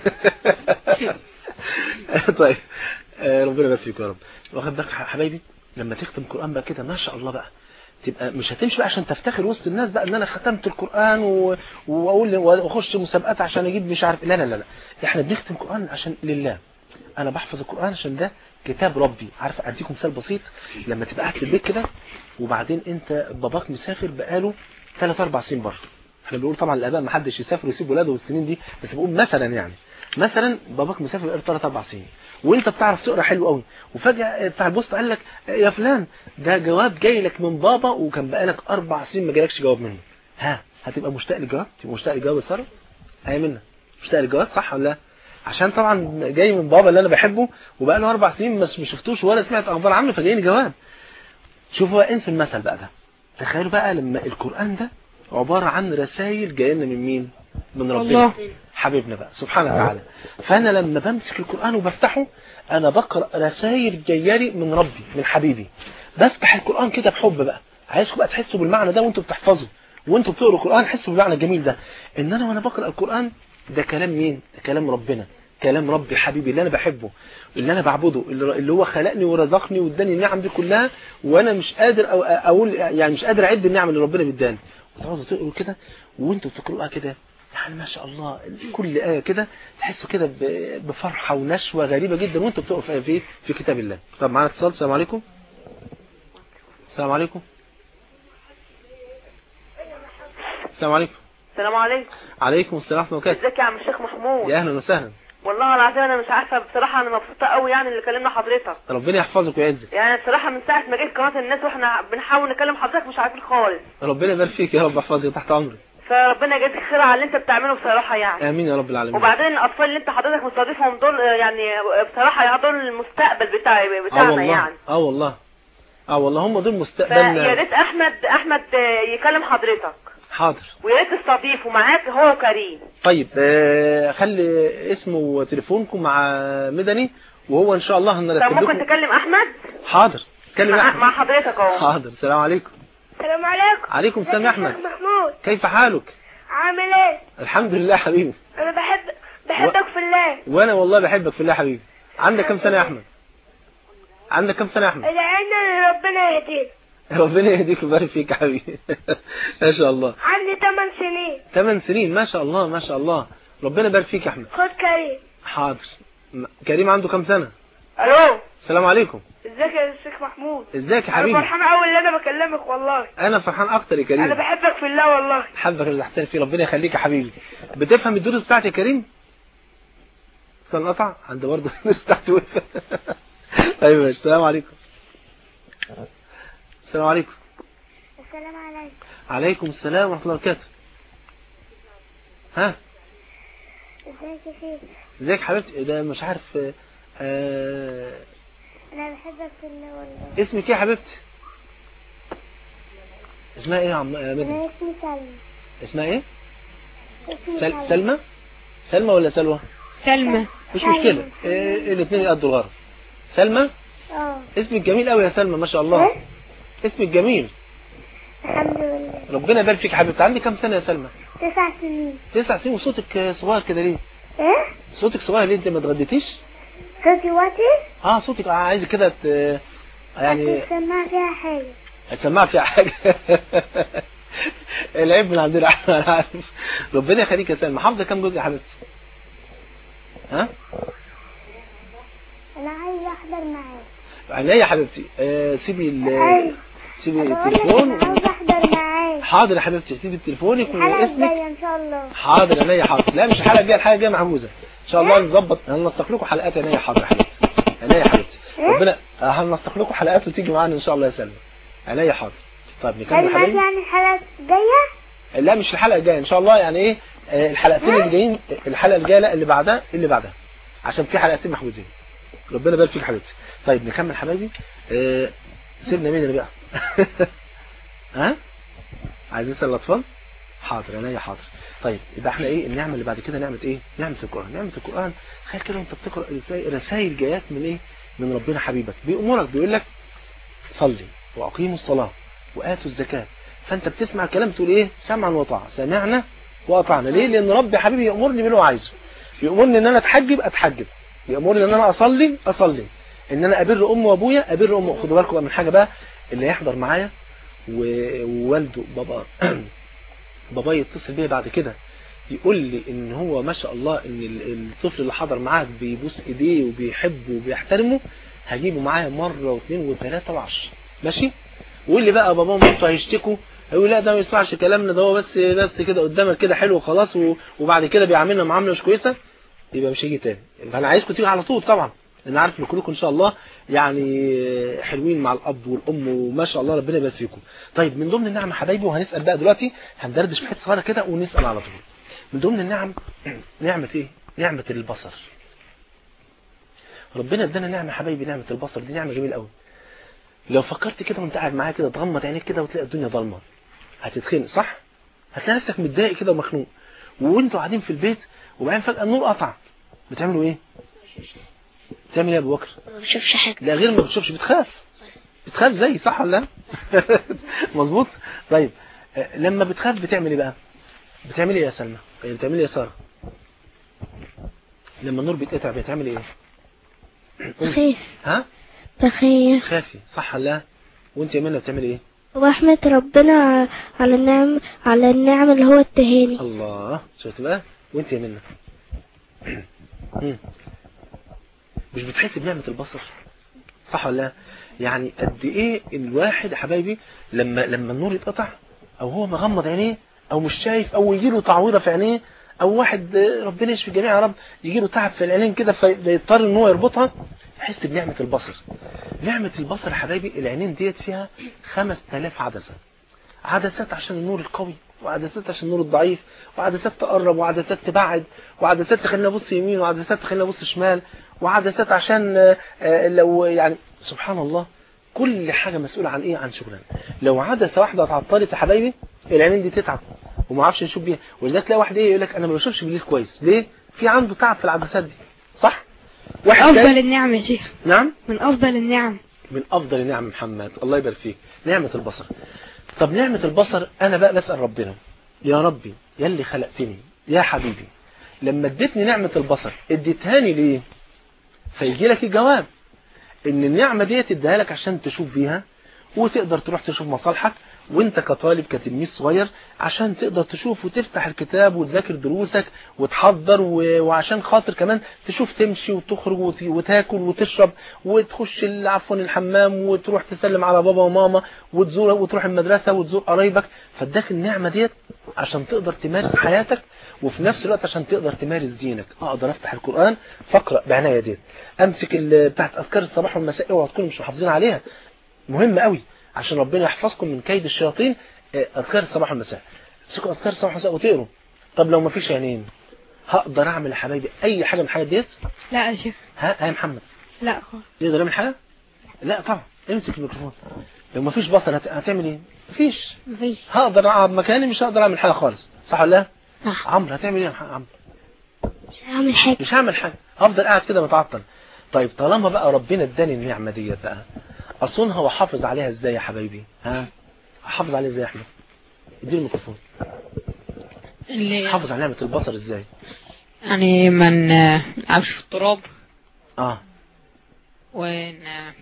الاتصال طيب آه، ربنا يبارك فيك يا رب واخد بالك يا حبايبي لما تختم القران بقى كده ما شاء الله بقى تبقى مش هتمشي بقى عشان تفتخر وسط الناس بقى ان انا ختمت القران و... واقول واخش مسابقات عشان اجيب مش عارف لا لا لا لا احنا بنختم القران عشان لله انا بحفظ القران عشان ده كتاب ربي عارف اديكم مثال بسيط لما تبقى قاعد في البيت كده وبعدين انت باباك مسافر بقاله 3 4 سنين بره احنا بنقول طبعا الاباء ما حدش يسافر ويسيب ولاده والسنين دي بس بقول مثلا يعني مثلا باباك مسافر بقاله 3 4 سنين وانت بتعرف تقرا حلو قوي وفجاه بتاع البوست قال لك يا فلان ده جواب جاي لك من بابا وكان بقالك اربع سنين ما جالكش جواب منه ها هتبقى مشتاق للجواب تبقى مشتاق للجواب يا ساره ايه منها مشتاق للجواب صح ولا لا عشان طبعا جاي من بابا اللي انا بحبه وبقى له اربع سنين بس ما شفتوش ولا سمعت اخبار عنه فجايني جواب شوفوا بقى انسوا المثل بقى ده تخيلوا بقى لما القران ده عباره عن رسائل جايه لنا من مين من ربنا الله. حبيبنا بقى سبحانه وتعالى فانا لما بمسك القران وبفتحه انا بقرا رسائل جايه لي من ربي من حبيبي بفتح القران كده بحب بقى عايزكم بقى تحسوا بالمعنى ده وانتوا بتحفظوا وانتوا بتقروا القران حسوا بالمعنى الجميل ده ان انا وانا بقرا القران ده كلام مين ده كلام ربنا كلام ربي حبيبي اللي انا بحبه اللي انا بعبده اللي اللي هو خلقني ورزقني واداني النعم دي كلها وانا مش قادر أو- اقول يعني مش قادر اعد النعم اللي ربنا بيداني وتقعدوا تقروا كده وانتوا بتقروها كده يعني ما شاء الله كل آية كده تحسوا كده ب- بفرحة ونشوة غريبة جدا وانتوا بتقروا في في في كتاب الله طب معانا اتصال السلام عليكم السلام عليكم السلام عليكم السلام عليكم عليكم السلام ورحمة الله وبركاته ازيك يا عم الشيخ محمود يا اهلا وسهلا والله العظيم انا مش عارفه بصراحه انا مبسوطه قوي يعني اللي كلمنا حضرتك ربنا يحفظك ويعزك يعني بصراحه من ساعه ما جيت قناه الناس واحنا بنحاول نكلم حضرتك مش عارفين خالص ربنا يبارك فيك يا رب احفظك تحت امرك فربنا يجازيك خير على اللي انت بتعمله بصراحه يعني امين يا رب العالمين وبعدين الاطفال اللي انت حضرتك مستضيفهم دول آه، يعني بصراحه يعني دول المستقبل بتاعي اه بتاعنا والله يعني اه والله اه والله هم دول فيا مستقبلنا ريت احمد احمد آه، يكلم حضرتك حاضر ويا ريت تستضيفه معاك هو وكريم طيب آه خلي اسمه وتليفونكم مع مدني وهو ان شاء الله طب هنرتب ممكن لكم تكلم احمد حاضر كلم مع, احمد مع حضرتك اهو حاضر السلام عليكم السلام عليكم عليكم السلام يا احمد محمود كيف حالك عامل ايه الحمد لله حبيبي انا بحب بحبك في الله وانا والله بحبك في الله يا حبيبي عندك كم سنه يا احمد عندك كم سنه يا احمد ادعينا ان ربنا يهديك ربنا يهديك ويبارك فيك يا حبيبي ما شاء الله عندي 8 سنين 8 سنين ما شاء الله ما شاء الله ربنا يبارك فيك يا احمد خد كريم حاضر م- كريم عنده كام سنة الو السلام عليكم ازيك يا شيخ محمود ازيك يا انا حبيبي فرحان قوي ان انا بكلمك والله انا فرحان اكتر يا انا كريم بحبك في الله والله حبك اللي تحترم فيه ربنا يخليك يا حبيبي بتفهم الدروس بتاعتي يا كريم استنى قطع عند برضه الدروس بتاعتي وقفت. طيب ماشي السلام عليكم السلام عليكم السلام عليكم عليكم السلام ورحمة الله وبركاته ها ازيك يا شيخ ازيك حبيبتي ده مش عارف آه انا بحبك في الله والله اسمك ايه يا حبيبتي اسمها ايه يا عم آه، مدني انا اسمي سلمى اسمها ايه اسمي سل... سلمى سلمى ولا سلوى سلمى مش مشكلة إيه الاثنين يقضوا الغرض سلمى اه اسمك جميل قوي يا سلمى ما شاء الله إيه؟ اسمك جميل الحمد لله ربنا يبارك فيك يا حبيبتي عندك كام سنة يا سلمى تسع سنين تسع سنين وصوتك آه، صغير كده ليه ايه صوتك صغير ليه انت ما اتغديتيش صوتي واطي اه صوتك آه، عايز كده ت... يعني تسمع فيها حاجة هتسمعك فيها حاجة العيب من عندنا احنا انا عارف ربنا يخليك يا سلمى حافظة كام جزء يا حبيبتي ها انا عايز احضر معاك عينيا يا حبيبتي آه سيبي ال... أيوة. سيبي أنا بقول لك التليفون انا عاوز احضر معاك حاضر يا حبيبتي سيبي تليفونك الحلقة واسمك الجاية ان شاء الله حاضر عينيا حاضر لا مش الحلقه الجايه الحلقه الجايه محجوزه ان شاء الله نظبط هننسق لكم حلقات عينيا حاضر يا حبيبتي عينيا يا حبيبتي إيه؟ ربنا آه، هننسق لكم حلقات وتيجي معانا ان شاء الله يا سلمى عينيا حاضر طيب نكمل هل معاك حبيبي يعني الحلقة الجاية لا مش الحلقه الجايه ان شاء الله يعني ايه آه، الحلقتين اللي جايين الحلقه الجايه لا اللي بعدها اللي بعدها عشان في حلقتين محجوزين ربنا يبارك فيك يا حبيبتي طيب نكمل حبايبي آه، سيبنا مين اللي بقى ها عايزين نسال الاطفال حاضر عينيا حاضر طيب يبقى احنا ايه النعمه اللي بعد كده نعمه ايه نعمه القران نعمه القران تخيل كده وانت بتقرا ازاي رسائل جايات من ايه من ربنا حبيبك بيأمرك بيقول لك صلي واقيموا الصلاه واتوا الزكاه فانت بتسمع كلام تقول ايه سمعا وطاعه سمعنا واطعنا ليه لان ربي حبيبي يأمرني باللي هو عايزه يأمرني ان انا اتحجب اتحجب يأمرني ان انا اصلي اصلي ان انا ابر امي وابويا ابر امي خدوا بالكم بقى من حاجه بقى اللي هيحضر معايا و- ووالده بابا بابا يتصل بيا بعد كده يقول لي ان هو ما شاء الله ان ال- الطفل اللي حضر معاك بيبوس ايديه وبيحبه وبيحترمه هجيبه معايا مره واثنين وثلاثه وعشرة ماشي ويقول لي بقى بابا ومامته هيشتكوا هيقول لا ده ما يسمعش كلامنا ده هو بس بس كده قدامك كده حلو وخلاص و- وبعد كده بيعاملنا معامله مش كويسه يبقى مش هيجي تاني فانا عايزكم تيجوا على طول طبعا انا عارف ان كلكم ان شاء الله يعني حلوين مع الاب والام وما شاء الله ربنا يبارك فيكم طيب من ضمن النعم يا حبايبي وهنسال بقى دلوقتي هندردش في حته صغيره كده ونسال على طول من ضمن النعم نعمه ايه نعمه البصر ربنا ادانا نعمه يا حبايبي نعمه البصر دي نعمه جميله قوي لو فكرت كده وانت قاعد معايا كده تغمض عينيك كده وتلاقي الدنيا ضلمه هتتخنق صح هتلاقي نفسك متضايق كده ومخنوق وانتوا قاعدين في البيت وبعدين فجاه النور قطع بتعملوا ايه بتعمل ايه يا ابو بكر ما بشوفش حاجة لا غير ما بتشوفش بتخاف بتخاف زي صح ولا لا مظبوط طيب آه، لما بتخاف بتعمل ايه بقى بتعمل ايه يا سلمى آه، بتعمل ايه يا ساره لما النور بيتقطع بتعمل ايه بخير ها بخير خافي صح ولا لا وانت يا منى بتعمل ايه واحمد ربنا على النعم على النعم اللي هو التهاني الله شفت بقى وانت يا منى مم. مش بتحس بنعمة البصر صح ولا لا يعني قد ايه الواحد يا حبايبي لما لما النور يتقطع او هو مغمض عينيه او مش شايف او يجي له تعويره في عينيه او واحد آه، ربنا يشفي الجميع يا رب يجي له تعب في العينين كده فيضطر ان هو يربطها يحس بنعمة البصر نعمة البصر يا حبايبي العينين ديت فيها 5000 عدسة عدسات عشان النور القوي وعدسات عشان النور الضعيف وعدسات تقرب وعدسات تبعد وعدسات تخلينا نبص يمين وعدسات تخلينا نبص شمال وعدسات عشان آه، آه، لو يعني سبحان الله كل حاجة مسؤولة عن ايه عن شغلنا لو عدسة واحدة اتعطلت يا حبايبي العينين دي تتعب وما اعرفش نشوف بيها ولذلك تلاقي واحد ايه يقول لك انا ما بشوفش بالليل كويس ليه في عنده تعب في العدسات دي صح واحد أفضل تاني- النعم يا شيخ نعم من أفضل النعم من افضل النعم محمد الله يبارك فيك نعمة البصر طب نعمة البصر انا بقى بسأل ربنا يا ربي يا اللي خلقتني يا حبيبي لما اديتني نعمة البصر اديتهاني ليه فيجي لك الجواب ان النعمة دي تديها لك عشان تشوف بيها وتقدر تروح تشوف مصالحك وانت كطالب كتلميذ صغير عشان تقدر تشوف وتفتح الكتاب وتذاكر دروسك وتحضر و- وعشان خاطر كمان تشوف تمشي وتخرج وت- وتاكل وتشرب وتخش ال- عفوا الحمام وتروح تسلم على بابا وماما وتزور وتروح المدرسة وتزور قرايبك فاداك النعمة ديت عشان تقدر تمارس حياتك وفي نفس الوقت عشان تقدر تمارس دينك اقدر افتح القرآن فاقرأ بعناية ديت امسك ال- بتاعت اذكار الصباح والمساء اوعى تكونوا مش محافظين عليها مهم قوي عشان ربنا يحفظكم من كيد الشياطين آه، اذكار الصباح والمساء تمسكوا اذكار الصباح والمساء وتقروا طب لو ما فيش عينين هقدر اعمل يا حبايبي اي حاجه من الحاجات ديت لا يا شيخ ها ها يا محمد لا خالص يقدر يعمل حاجه لا طبعا امسك الميكروفون لو ما فيش بصر هت- هتعمل ايه مفيش مفيش هقدر اقعد مكاني مش هقدر اعمل حاجه خالص صح ولا لا صح عمرو هتعمل ايه يا مح- عمرو مش هعمل حاجة مش هعمل حاجه هفضل قاعد كده متعطل طيب طالما بقى ربنا اداني النعمه ديت بقى اصونها واحافظ عليها ازاي يا حبايبي ها احافظ عليها ازاي يا احمد اديني الميكروفون اللي احافظ على نعمه البصر ازاي يعني ما نلعبش في التراب اه ون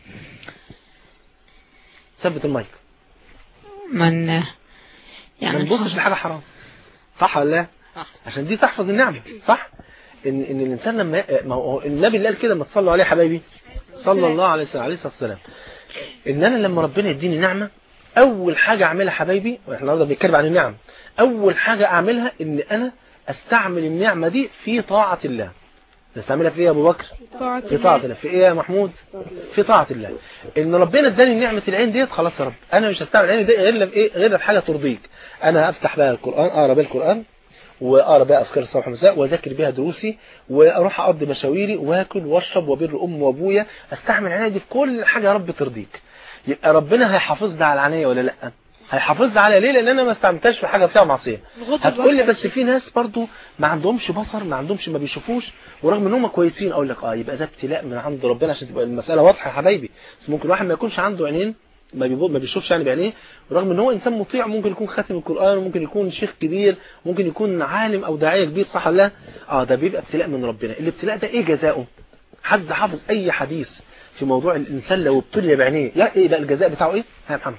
ثبت المايك من ما يعني نبصش لحاجه حرام صح ولا لا صح. عشان دي تحفظ النعمه صح ان ان الانسان لما ما هو النبي اللي قال كده ما تصلوا عليه يا حبايبي صلى الله عليه وسلم عليه الصلاه والسلام ان انا لما ربنا يديني نعمه اول حاجه اعملها يا حبايبي واحنا النهارده بنتكلم عن النعم اول حاجه اعملها ان انا استعمل النعمه دي في طاعه الله نستعملها في ايه يا ابو بكر في طاعة الله في ايه يا محمود في طاعة الله ان ربنا اداني نعمة العين ديت خلاص يا رب انا مش هستعمل العين دي غير في ايه غير في حاجة ترضيك انا افتح بقى القرآن اقرا بقى القرآن واقرا بقى اذكار الصباح والمساء واذاكر بيها دروسي واروح اقضي مشاويري واكل واشرب وبر امي وابويا استعمل العنايه دي في كل حاجه يا رب ترضيك يبقى ربنا هيحافظنا على العنايه ولا لا هيحافظنا على ليه لان انا ما استعملتهاش في حاجه فيها معصيه هتقول لي بس في ناس برضو ما عندهمش بصر ما عندهمش ما بيشوفوش ورغم ان هم كويسين اقول لك اه يبقى ده ابتلاء من عند ربنا عشان تبقى المساله واضحه يا حبايبي بس ممكن واحد ما يكونش عنده عينين ما بيبو- ما بيشوفش يعني بعينيه ورغم ان هو انسان مطيع ممكن يكون خاتم القران وممكن يكون شيخ كبير ممكن يكون عالم او داعيه كبير صح ولا لا اه ده بيبقى ابتلاء من ربنا الابتلاء ده ايه جزاؤه حد حافظ اي حديث في موضوع الانسان لو ابتلي بعينيه يا ايه بقى الجزاء بتاعه ايه ها يا محمد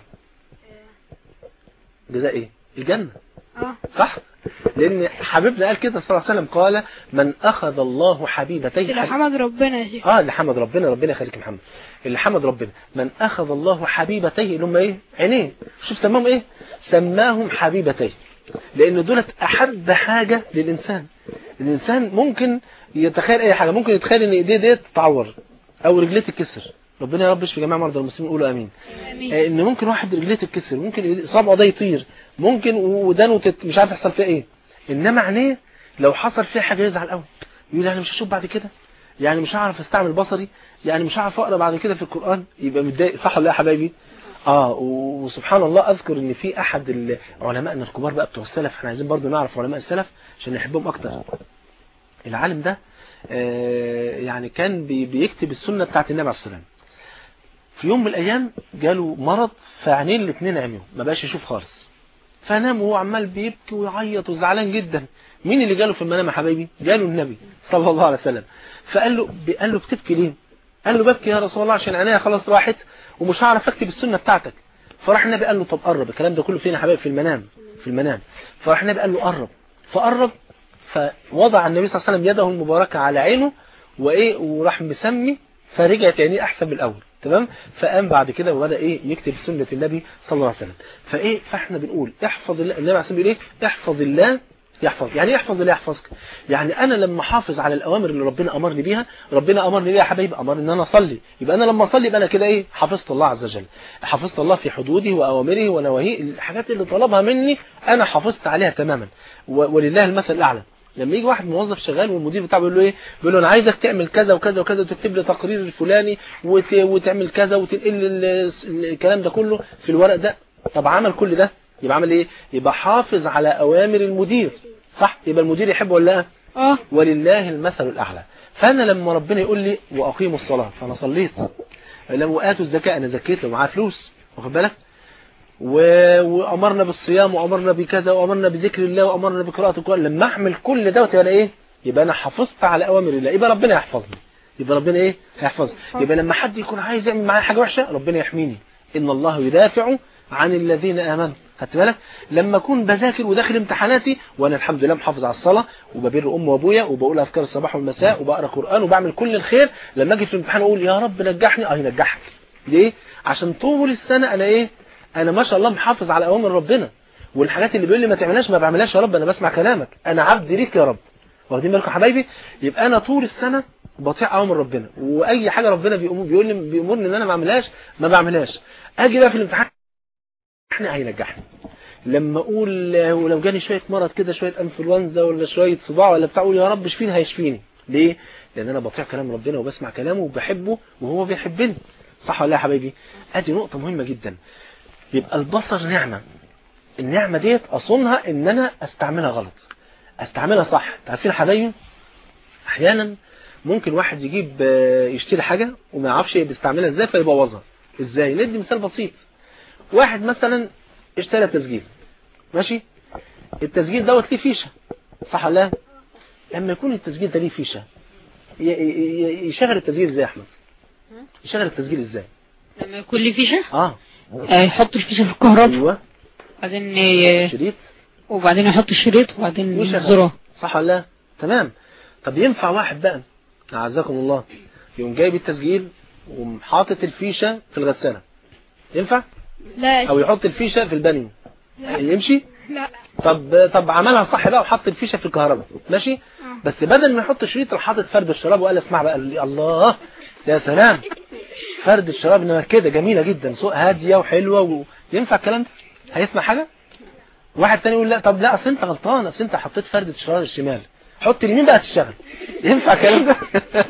جزاء ايه الجنه اه صح لان حبيبنا قال كده صلى الله عليه وسلم قال من اخذ الله حبيبتيه اللي حمد ربنا يا شيخ اه اللي حمد ربنا ربنا يخليك يا محمد اللي حمد ربنا من اخذ الله حبيبتيه اللي هم ايه عينيه شوف سماهم ايه سماهم حبيبتيه لان دولت احب حاجه للانسان الانسان ممكن يتخيل اي حاجه ممكن يتخيل ان ايديه ديت تتعور او رجليه تتكسر ربنا يا رب يشفي جميع مرضى المسلمين قولوا امين آه، ان ممكن واحد رجليه تتكسر ممكن صبعه ده يطير ممكن ودانه تت... مش عارف يحصل فيها ايه انما عينيه لو حصل فيها حاجه يزعل قوي يقول يعني مش هشوف بعد كده يعني مش هعرف استعمل بصري يعني مش هعرف اقرا بعد كده في القران يبقى متضايق صح ولا لا يا حبايبي اه و- وسبحان الله اذكر ان في احد ال- علمائنا الكبار بقى بتوع السلف احنا عايزين برضو نعرف علماء السلف عشان نحبهم اكتر العالم ده آه، يعني كان بي- بيكتب السنه بتاعت النبي عليه الصلاه والسلام في يوم من الايام جاله مرض فعينيه الاثنين عميوا ما بقاش يشوف خالص فنام وهو عمال بيبكي ويعيط وزعلان جدا مين اللي جاله في المنام يا حبايبي جاله النبي صلى الله عليه وسلم فقال له قال له بتبكي ليه قال له ببكي يا رسول الله عشان عينيا خلاص راحت ومش هعرف اكتب السنه بتاعتك فراح النبي قال له طب قرب الكلام ده كله فين يا حبايبي في المنام في المنام فراح النبي قال له قرب فقرب فوضع النبي صلى الله عليه وسلم يده المباركه على عينه وايه وراح مسمي فرجعت عينيه احسن من الاول تمام فقام بعد كده وبدا ايه يكتب سنه النبي صلى الله عليه وسلم فايه فاحنا بنقول احفظ الله النبي عليه الصلاه والسلام بيقول ايه احفظ الله يحفظ يعني ايه يحفظ الله يحفظك يعني انا لما احافظ على الاوامر اللي ربنا امرني بيها ربنا امرني بيها يا حبايبي امرني ان انا اصلي يبقى انا لما اصلي يبقى انا كده ايه حفظت الله عز وجل حفظت الله في حدوده واوامره ونواهيه الحاجات اللي طلبها مني انا حافظت عليها تماما و- ولله المثل الاعلى لما يجي واحد موظف شغال والمدير بتاعه بيقول له ايه بيقول له انا عايزك تعمل كذا وكذا وكذا وتكتب لي تقرير الفلاني وت... وتعمل كذا وتنقل لي ال- الكلام ده كله في الورق ده طب عمل كل ده يبقى عمل ايه يبقى حافظ على اوامر المدير صح يبقى المدير يحبه ولا لا اه ولله المثل الاعلى فانا لما ربنا يقول لي واقيموا الصلاه فانا صليت لما اتوا الزكاه انا زكيت لو معايا فلوس واخد بالك و- وامرنا بالصيام وامرنا بكذا وامرنا بذكر الله وامرنا بقراءه القران لما اعمل كل دوت يبقى أنا ايه يبقى انا حافظت على اوامر الله يبقى ربنا يحفظني يبقى ربنا ايه هيحفظني يبقى لما حد يكون عايز يعمل معايا حاجه وحشه ربنا يحميني ان الله يدافع عن الذين امنوا خدت بالك لما اكون بذاكر وداخل امتحاناتي وانا الحمد لله محافظ على الصلاه وببر امي وابويا وبقول اذكار الصباح والمساء وبقرا قران وبعمل كل الخير لما اجي في الامتحان اقول يا رب نجحني اه ينجحك ليه عشان طول السنه انا ايه انا ما شاء الله محافظ على اوامر ربنا والحاجات اللي بيقول لي ما تعملهاش ما بعملهاش يا رب انا بسمع كلامك انا عبد ليك يا رب واخدين بالكم يا حبايبي يبقى انا طول السنه بطيع اوامر ربنا واي حاجه ربنا بيقوم بيقول لي بيامرني ان انا ما اعملهاش ما بعملهاش اجي بقى في الامتحان احنا هينجحني لما اقول ولو جاني شويه مرض كده شويه انفلونزا ولا شويه صداع ولا بتاع اقول يا رب اشفيني هيشفيني ليه لان انا بطيع كلام ربنا وبسمع كلامه وبحبه وهو بيحبني صح ولا لا يا حبايبي ادي نقطه مهمه جدا يبقى البصر نعمه النعمه ديت اصونها ان انا استعملها غلط استعملها صح عارفين يا حبايبي احيانا ممكن واحد يجيب آه، يشتري حاجه وما يعرفش بيستعملها ازاي فيبوظها ازاي ندي مثال بسيط واحد مثلا اشترى تسجيل ماشي التسجيل دوت ليه فيشه صح ولا لا لما يكون التسجيل ده ليه فيشه ي- ي- ي- يشغل التسجيل ازاي يا احمد يشغل التسجيل ازاي لما يكون لي فيشة اه آه، يحط الفيشة في الكهرباء ايوه بعدين ي- شريط وبعدين يحط الشريط وبعدين وشغل. الزرار صح ولا لا تمام طب ينفع واحد بقى اعزكم الله يقوم جايب التسجيل وحاطط الفيشه في الغساله ينفع لا او يحط الفيشه في البانيو يمشي لا طب طب عملها صح بقى وحط الفيشه في الكهرباء ماشي بس بدل ما يحط شريط راح حاطط فرد الشراب وقال اسمع بقى قال لي الله يا سلام فرد الشراب انما كده جميله جدا صوت هاديه وحلوه و... ينفع الكلام ده هيسمع حاجه واحد تاني يقول لا طب لا اصل انت غلطان اصل انت حطيت فرد الشراب الشمال حط اليمين بقى تشتغل ينفع الكلام ده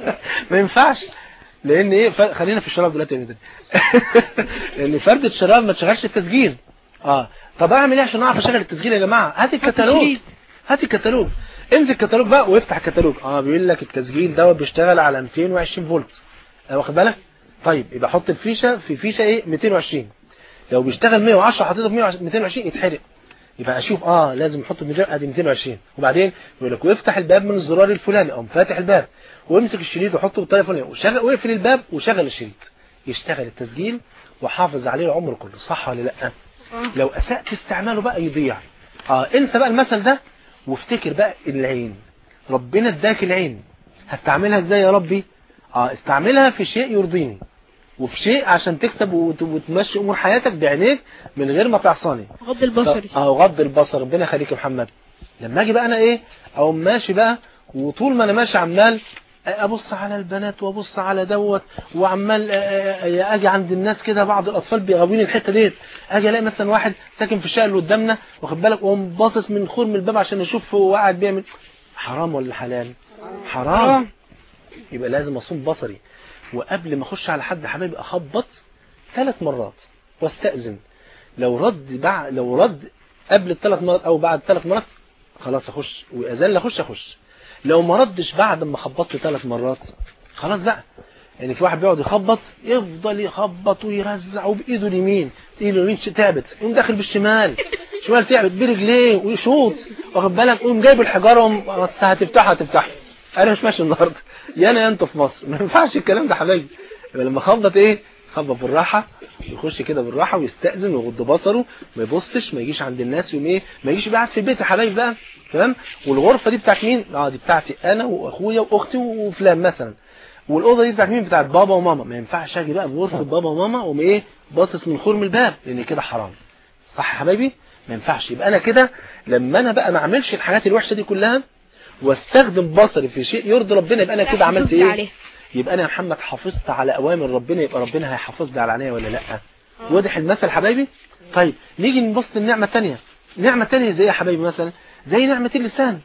ما ينفعش لان ايه ف... خلينا في الشراب دلوقتي يا مدني. لان فرد الشراب ما تشغلش التسجيل اه طب اعمل ايه عشان اعرف اشغل التسجيل يا جماعه هات الكتالوج شريط. هات الكتالوج امسك الكتالوج بقى وافتح الكتالوج اه بيقول لك التسجيل دوت بيشتغل على 220 فولت آه، واخد بالك طيب يبقى حط الفيشه في فيشه ايه 220 لو بيشتغل 110 حطيته في 120 220 يتحرق يبقى اشوف اه لازم احط المجال ادي 220 وبعدين يقول لك وافتح الباب من الزرار الفلاني او فاتح الباب وامسك الشريط وحطه بالطريقه الفلانيه وشغل واقفل الباب وشغل الشريط يشتغل التسجيل وحافظ عليه العمر كله صح ولا لا لو اسأت استعماله بقى يضيع اه انسى بقى المثل ده وافتكر بقى العين ربنا اداك العين هستعملها ازاي يا ربي اه استعملها في شيء يرضيني وفي شيء عشان تكسب وت- وتمشي امور حياتك بعينيك من غير ما تعصاني غض البصري اه غض البصر ربنا يخليك يا محمد لما اجي بقى انا ايه او ماشي بقى وطول ما انا ماشي عمال ابص على البنات وابص على دوت وعمال آه، آه، اجي عند الناس كده بعض الاطفال بيغاوين الحته ديت اجي الاقي مثلا واحد ساكن في الشقه اللي قدامنا واخد بالك وقوم باصص من خرم الباب عشان يشوف هو قاعد بيعمل حرام ولا حلال حرام حرام. يبقى لازم اصوم بصري وقبل ما اخش على حد حبايبي اخبط ثلاث مرات واستأذن لو رد بعد لو رد قبل الثلاث مرات او بعد الثلاث مرات خلاص اخش واذان لا اخش اخش لو ما ردش بعد ما خبطت ثلاث مرات خلاص بقى يعني في واحد بيقعد يخبط يفضل يخبط ويرزع وبايده اليمين ايده اليمين تعبت يقوم داخل بالشمال شمال تعبت برجليه ويشوط واخد بالك يقوم جايب الحجاره وم- بس هتفتحها هتفتحها انا مش ماشي النهارده يا انا يا انت في مصر ما ينفعش الكلام ده حبايبي يبقى لما خبط ايه خبط بالراحه يخش كده بالراحه ويستأذن ويغض بصره ما يبصش ما يجيش عند الناس يوم ايه ما يجيش قاعد في البيت يا حبايبي بقى تمام والغرفه دي بتاعت مين اه دي بتاعتي انا واخويا واختي وفلان مثلا والاوضه دي بتاعت مين بتاعت بابا وماما ما ينفعش اجي بقى بغرفه بابا وماما واقوم ايه باصص من خرم الباب لان كده حرام صح يا حبايبي ما ينفعش يبقى انا كده لما انا بقى ما اعملش الحاجات الوحشه دي كلها واستخدم بصري في شيء يرضي ربنا يبقى انا كده عملت حفظت ايه عليه. يبقى انا يا محمد حافظت على اوامر ربنا يبقى ربنا هيحافظني على عينيا ولا لا واضح المثل حبايبي طيب نيجي نبص النعمه الثانيه نعمه ثانيه زي إيه يا حبايبي مثلا زي نعمه اللسان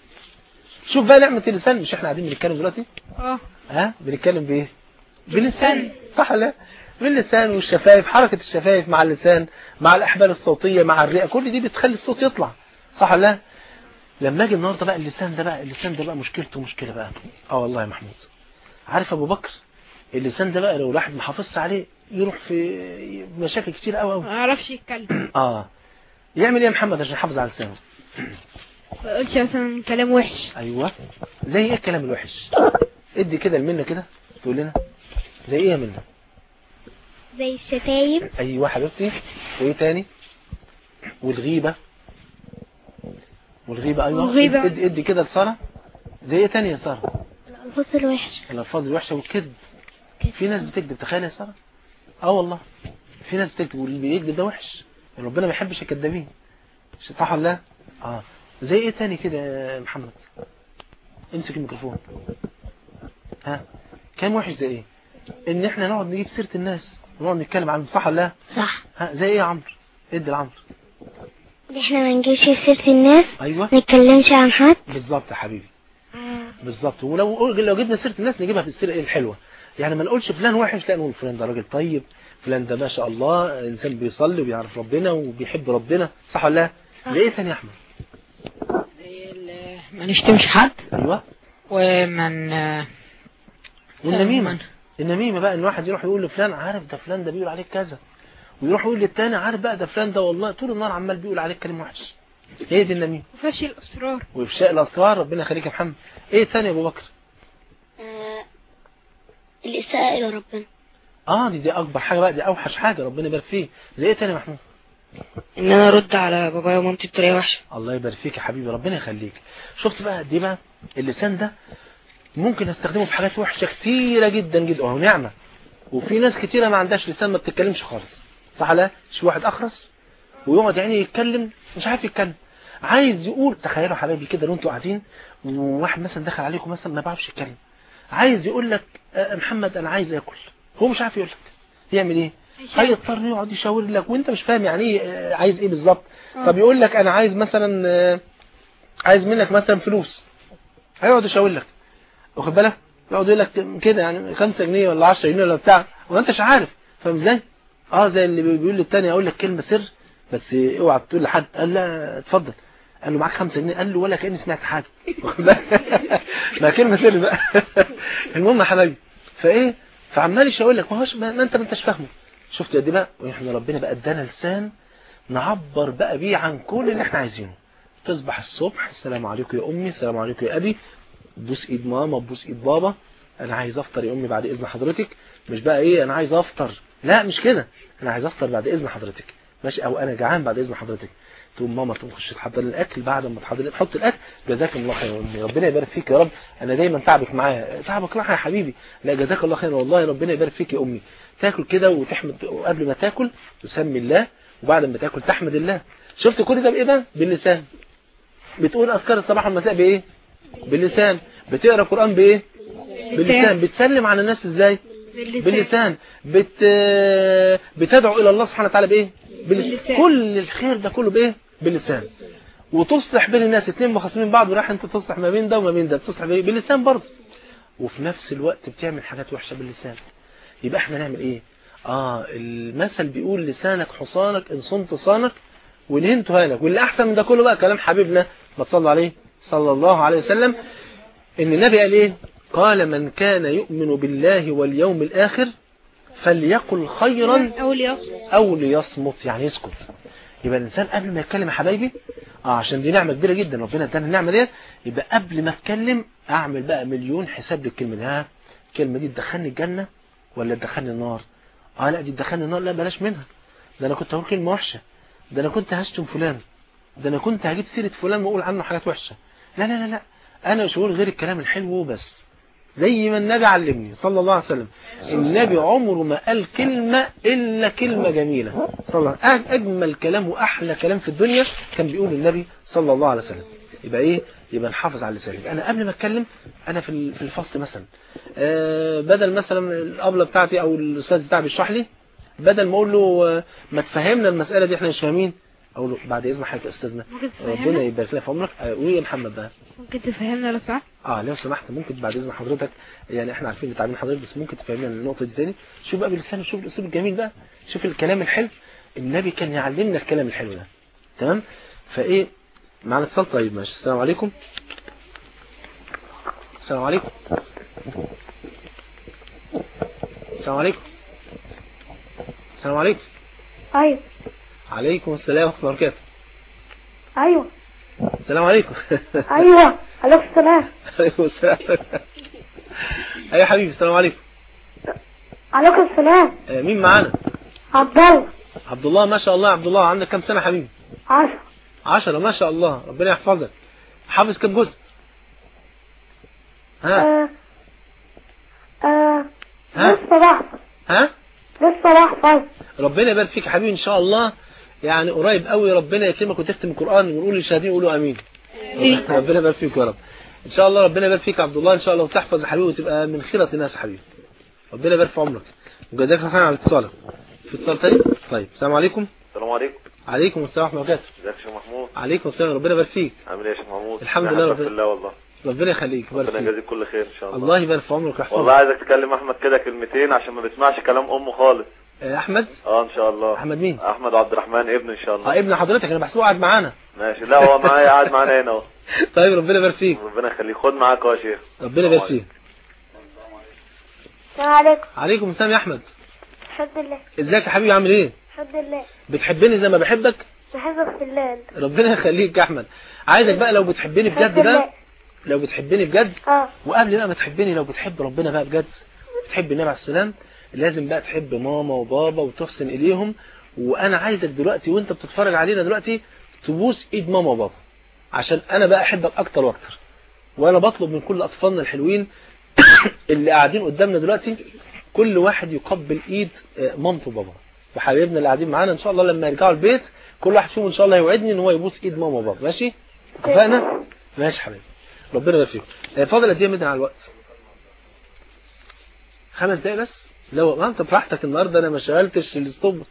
شوف بقى نعمه اللسان مش احنا قاعدين بنتكلم دلوقتي اه ها بنتكلم بايه باللسان صح ولا لا؟ باللسان والشفايف حركة الشفايف مع اللسان مع الأحبال الصوتية مع الرئة كل دي بتخلي الصوت يطلع صح ولا لا؟ لما اجي النهارده بقى اللسان ده بقى اللسان ده بقى مشكلته مشكلة بقى اه والله يا محمود عارف ابو بكر اللسان ده بقى لو الواحد ما حافظش عليه يروح في مشاكل كتير قوي قوي ما يعرفش يتكلم اه يعمل ايه يا محمد عشان يحافظ على لسانه ما يقولش مثلا كلام وحش ايوه زي ايه الكلام الوحش ادي كده المنه كده تقول لنا زي ايه يا منه زي الشتايم ايوه حبيبتي وايه تاني والغيبة والغيبة ايوه والغيبة. ادي ادي كده لسارة زي ايه تاني يا سارة الألفاظ الوحشة الالفاظ الوحشة والكذب في ناس بتكذب تخيل يا سارة اه والله في ناس بتكذب واللي بيكذب ده وحش ربنا ما يحبش الكذابين صح ولا لا اه زي ايه تاني كده يا محمد امسك الميكروفون ها كان وحش زي ايه ان احنا نقعد نجيب سيرة الناس ونقعد نتكلم عنهم صح ولا لا صح ها زي ايه يا عمرو ادي لعمرو إن احنا ما نجيبش سيرة الناس ايوه ما نتكلمش عن حد بالظبط يا حبيبي بالظبط ولو لو جبنا سيره الناس نجيبها في السيره ايه الحلوه يعني ما نقولش فلان وحش لا نقول فلان ده راجل طيب فلان ده ما شاء الله انسان بيصلي وبيعرف ربنا وبيحب ربنا صح ولا لا زي ايه تاني يا احمد زي ال- ما نشتمش حد ايوه ومن والنميمه من- النميمه بقى ان واحد يروح يقول لفلان عارف ده فلان ده بيقول عليك كذا ويروح يقول للتاني عارف بقى ده فلان ده والله طول النهار عمال بيقول عليك كلام وحش هي دي النميمه وفشي الأسرار وافشاء الاسرار ربنا يخليك يا محمد ايه تاني يا ابو بكر الإساءة إلى ربنا اه دي دي اكبر حاجه بقى دي اوحش حاجه ربنا يبارك فيه زي ايه تاني يا محمود ان انا ارد على بابايا ومامتي بطريقه وحشه الله يبارك فيك يا حبيبي ربنا يخليك شفت بقى دي بقى اللسان ده ممكن استخدمه في حاجات وحشه كتيره جدا جدا وهو نعمه وفي ناس كتيره ما عندهاش لسان ما بتتكلمش خالص صح لا شو واحد اخرس ويقعد يعني يتكلم مش عارف يتكلم عايز يقول تخيلوا حبايبي كده لو انتوا قاعدين وواحد مثلا دخل عليكم مثلا ما بيعرفش يتكلم عايز يقول لك آه، محمد انا عايز اكل هو مش عارف يقول لك يعمل ايه هيضطر يقعد يشاور لك وانت مش فاهم يعني ايه آه، عايز ايه بالظبط طب يقول لك انا عايز مثلا آه، عايز منك مثلا فلوس هيقعد يشاور لك واخد بالك يقعد يقول لك كده يعني 5 جنيه ولا 10 جنيه ولا بتاع وانت مش عارف فاهم ازاي اه زي اللي بيقول للتاني اقول لك كلمه سر بس اوعى تقول لحد قال لا اتفضل قال له معاك 5 جنيه قال له ولا كاني سمعت حاجه واخد بالك ما كلمه سر بقى المهم يا حبايبي فايه فعمال يشاور لك ما هوش ما ما انت ما انتش فاهمه شفت قد ايه بقى واحنا ربنا بقى ادانا لسان نعبر بقى بيه عن كل اللي احنا عايزينه تصبح الصبح السلام عليكم يا امي السلام عليكم يا ابي بوس ايد ماما بوس ايد بابا انا عايز افطر يا امي بعد اذن حضرتك مش بقى ايه انا عايز افطر لا مش كده انا عايز افطر بعد اذن حضرتك ماشي او انا جعان بعد اذن حضرتك تقوم ماما تقوم تخش تحضر لي الاكل بعد ما تحضر تحط الاكل جزاك الله خير يا امي ربنا يبارك فيك يا رب انا دايما تعبك معايا تعبك راحه يا حبيبي لا جزاك الله خير والله ربنا يبارك فيك يا امي تاكل كده وتحمد وقبل ما تاكل تسمي الله وبعد ما تاكل تحمد الله شفت كل ده بايه ده باللسان بتقول اذكار الصباح والمساء بايه باللسان بتقرا قران بايه باللسان بتسلم على الناس ازاي باللسان بت بتدعو الى الله سبحانه وتعالى بايه باللسان باللسان. كل الخير ده كله بايه باللسان وتصلح بين الناس اتنين مخاصمين بعض وراح انت تصلح ما بين ده وما بين ده بتصلح بايه باللسان برضه وفي نفس الوقت بتعمل حاجات وحشه باللسان يبقى احنا نعمل ايه اه المثل بيقول لسانك حصانك ان صنت صانك ونهنت هانك واللي احسن من ده كله بقى كلام حبيبنا ما تصلى عليه صلى الله عليه وسلم ان النبي قال ايه قال من كان يؤمن بالله واليوم الاخر فليقل خيرا أو ليصل او ليصمت يعني يسكت يبقى الانسان قبل ما يتكلم يا حبايبي اه عشان دي نعمه كبيره جدا ربنا ادانا النعمه ديت يبقى قبل ما اتكلم اعمل بقى مليون حساب للكلمه دي ها الكلمه دي تدخلني الجنه ولا تدخلني النار اه لا دي تدخلني النار لا بلاش منها ده انا كنت هقول كلمه وحشه ده انا كنت هشتم فلان ده انا كنت هجيب سيره فلان واقول عنه حاجات وحشه لا لا لا لا انا مش هقول غير الكلام الحلو بس زي ما النبي علمني صلى الله عليه وسلم النبي عمره ما قال كلمة إلا كلمة جميلة صلى الله عليه وسلم. أجمل كلام وأحلى كلام في الدنيا كان بيقول النبي صلى الله عليه وسلم يبقى إيه يبقى نحافظ على اللسان يبقى أنا قبل ما أتكلم أنا في ال- في الفصل مثلا آه بدل مثلا الأبلة بتاعتي أو الأستاذ بتاعي بيشرح لي بدل ما أقول له آه، ما تفهمنا المسألة دي إحنا مش فاهمين أقول له بعد إذن حضرتك يا أستاذنا ممكن ربنا تفهمنا يبارك لنا في عمرك آه، قولي يا محمد بقى ممكن تفهمنا لو سمحت اه لو سمحت ممكن بعد اذن حضرتك يعني احنا عارفين تعليم حضرتك بس ممكن تفهمنا النقطه دي تاني شوف بقى بلسانه شوف الاسلوب الجميل بقى شوف الكلام الحلو النبي كان يعلمنا الكلام الحلو ده تمام فايه معنا اتصال طيب ماشي السلام عليكم السلام عليكم السلام عليكم السلام عليكم أيوة عليكم السلام ورحمه الله وبركاته أيوة السلام عليكم أيوة عليكم السلام عليكم السلام ايوه يا حبيبي السلام عليكم عليكم السلام آه، مين معانا عبد الله عبد الله ما شاء الله يا عبد الله عندك كام سنة يا حبيبي عشرة عشرة ما شاء الله ربنا يحفظك حافظ كام جزء ها آه آه ها لسه بحفظ ها لسه بحفظ ربنا يبارك فيك يا حبيبي ان شاء الله يعني قريب قوي ربنا يكرمك وتختم القرآن ونقول للشهادين يقولوا امين ربنا يبارك فيك يا رب ان شاء الله ربنا يبارك فيك يا عبد الله ان شاء الله وتحفظ يا حبيبي وتبقى من خيرة الناس يا حبيبي ربنا يبارك في عمرك وجزاك الله خير على اتصالك في اتصال تاني طيب السلام عليكم السلام عليكم عليكم السلام ورحمه الله وبركاته ازيك يا شيخ محمود عليكم السلام ربنا يبارك فيك عامل ايه يا شيخ محمود الحمد أنا لله أحبك ربنا- في الله والله ربنا يخليك يبارك ربنا فيك يجازيك كل خير ان شاء الله الله يبارك في عمرك ويحفظك والله عايزك تكلم احمد كده كلمتين عشان ما بيسمعش كلام امه خالص آه، احمد اه ان شاء الله احمد مين احمد عبد الرحمن ابن ان شاء الله اه ابن حضرتك انا بحسبه قاعد معانا ماشي لا هو معايا قاعد معانا هنا اهو طيب ربنا يبارك فيك ربنا يخليك خد معاك اهو يا شيخ ربنا يبارك فيك السلام عليكم عليكم السلام يا احمد الحمد لله ازيك يا حبيبي عامل ايه الحمد لله بتحبني زي ما بحبك بحبك في الله ربنا يخليك يا احمد عايزك بقى لو بتحبني بجد الحمد بقى لله لو بتحبني بجد اه وقبل بقى ما تحبني لو بتحب ربنا بقى بجد تحب النبي عليه السلام لازم بقى تحب ماما وبابا وتحسن اليهم وانا عايزك دلوقتي وانت بتتفرج علينا دلوقتي تبوس ايد ماما وبابا عشان انا بقى احبك اكتر واكتر وانا بطلب من كل اطفالنا الحلوين اللي قاعدين قدامنا دلوقتي كل واحد يقبل ايد آه، مامته وبابا وحبايبنا اللي قاعدين معانا ان شاء الله لما يرجعوا البيت كل واحد فيهم ان شاء الله يوعدني ان هو يبوس ايد ماما وبابا ماشي اتفقنا ماشي حبيبي ربنا يبارك فيك آه، فاضل قد ايه مدن على الوقت خمس دقايق بس لو ما انت براحتك النهارده انا ما شغلتش الستوب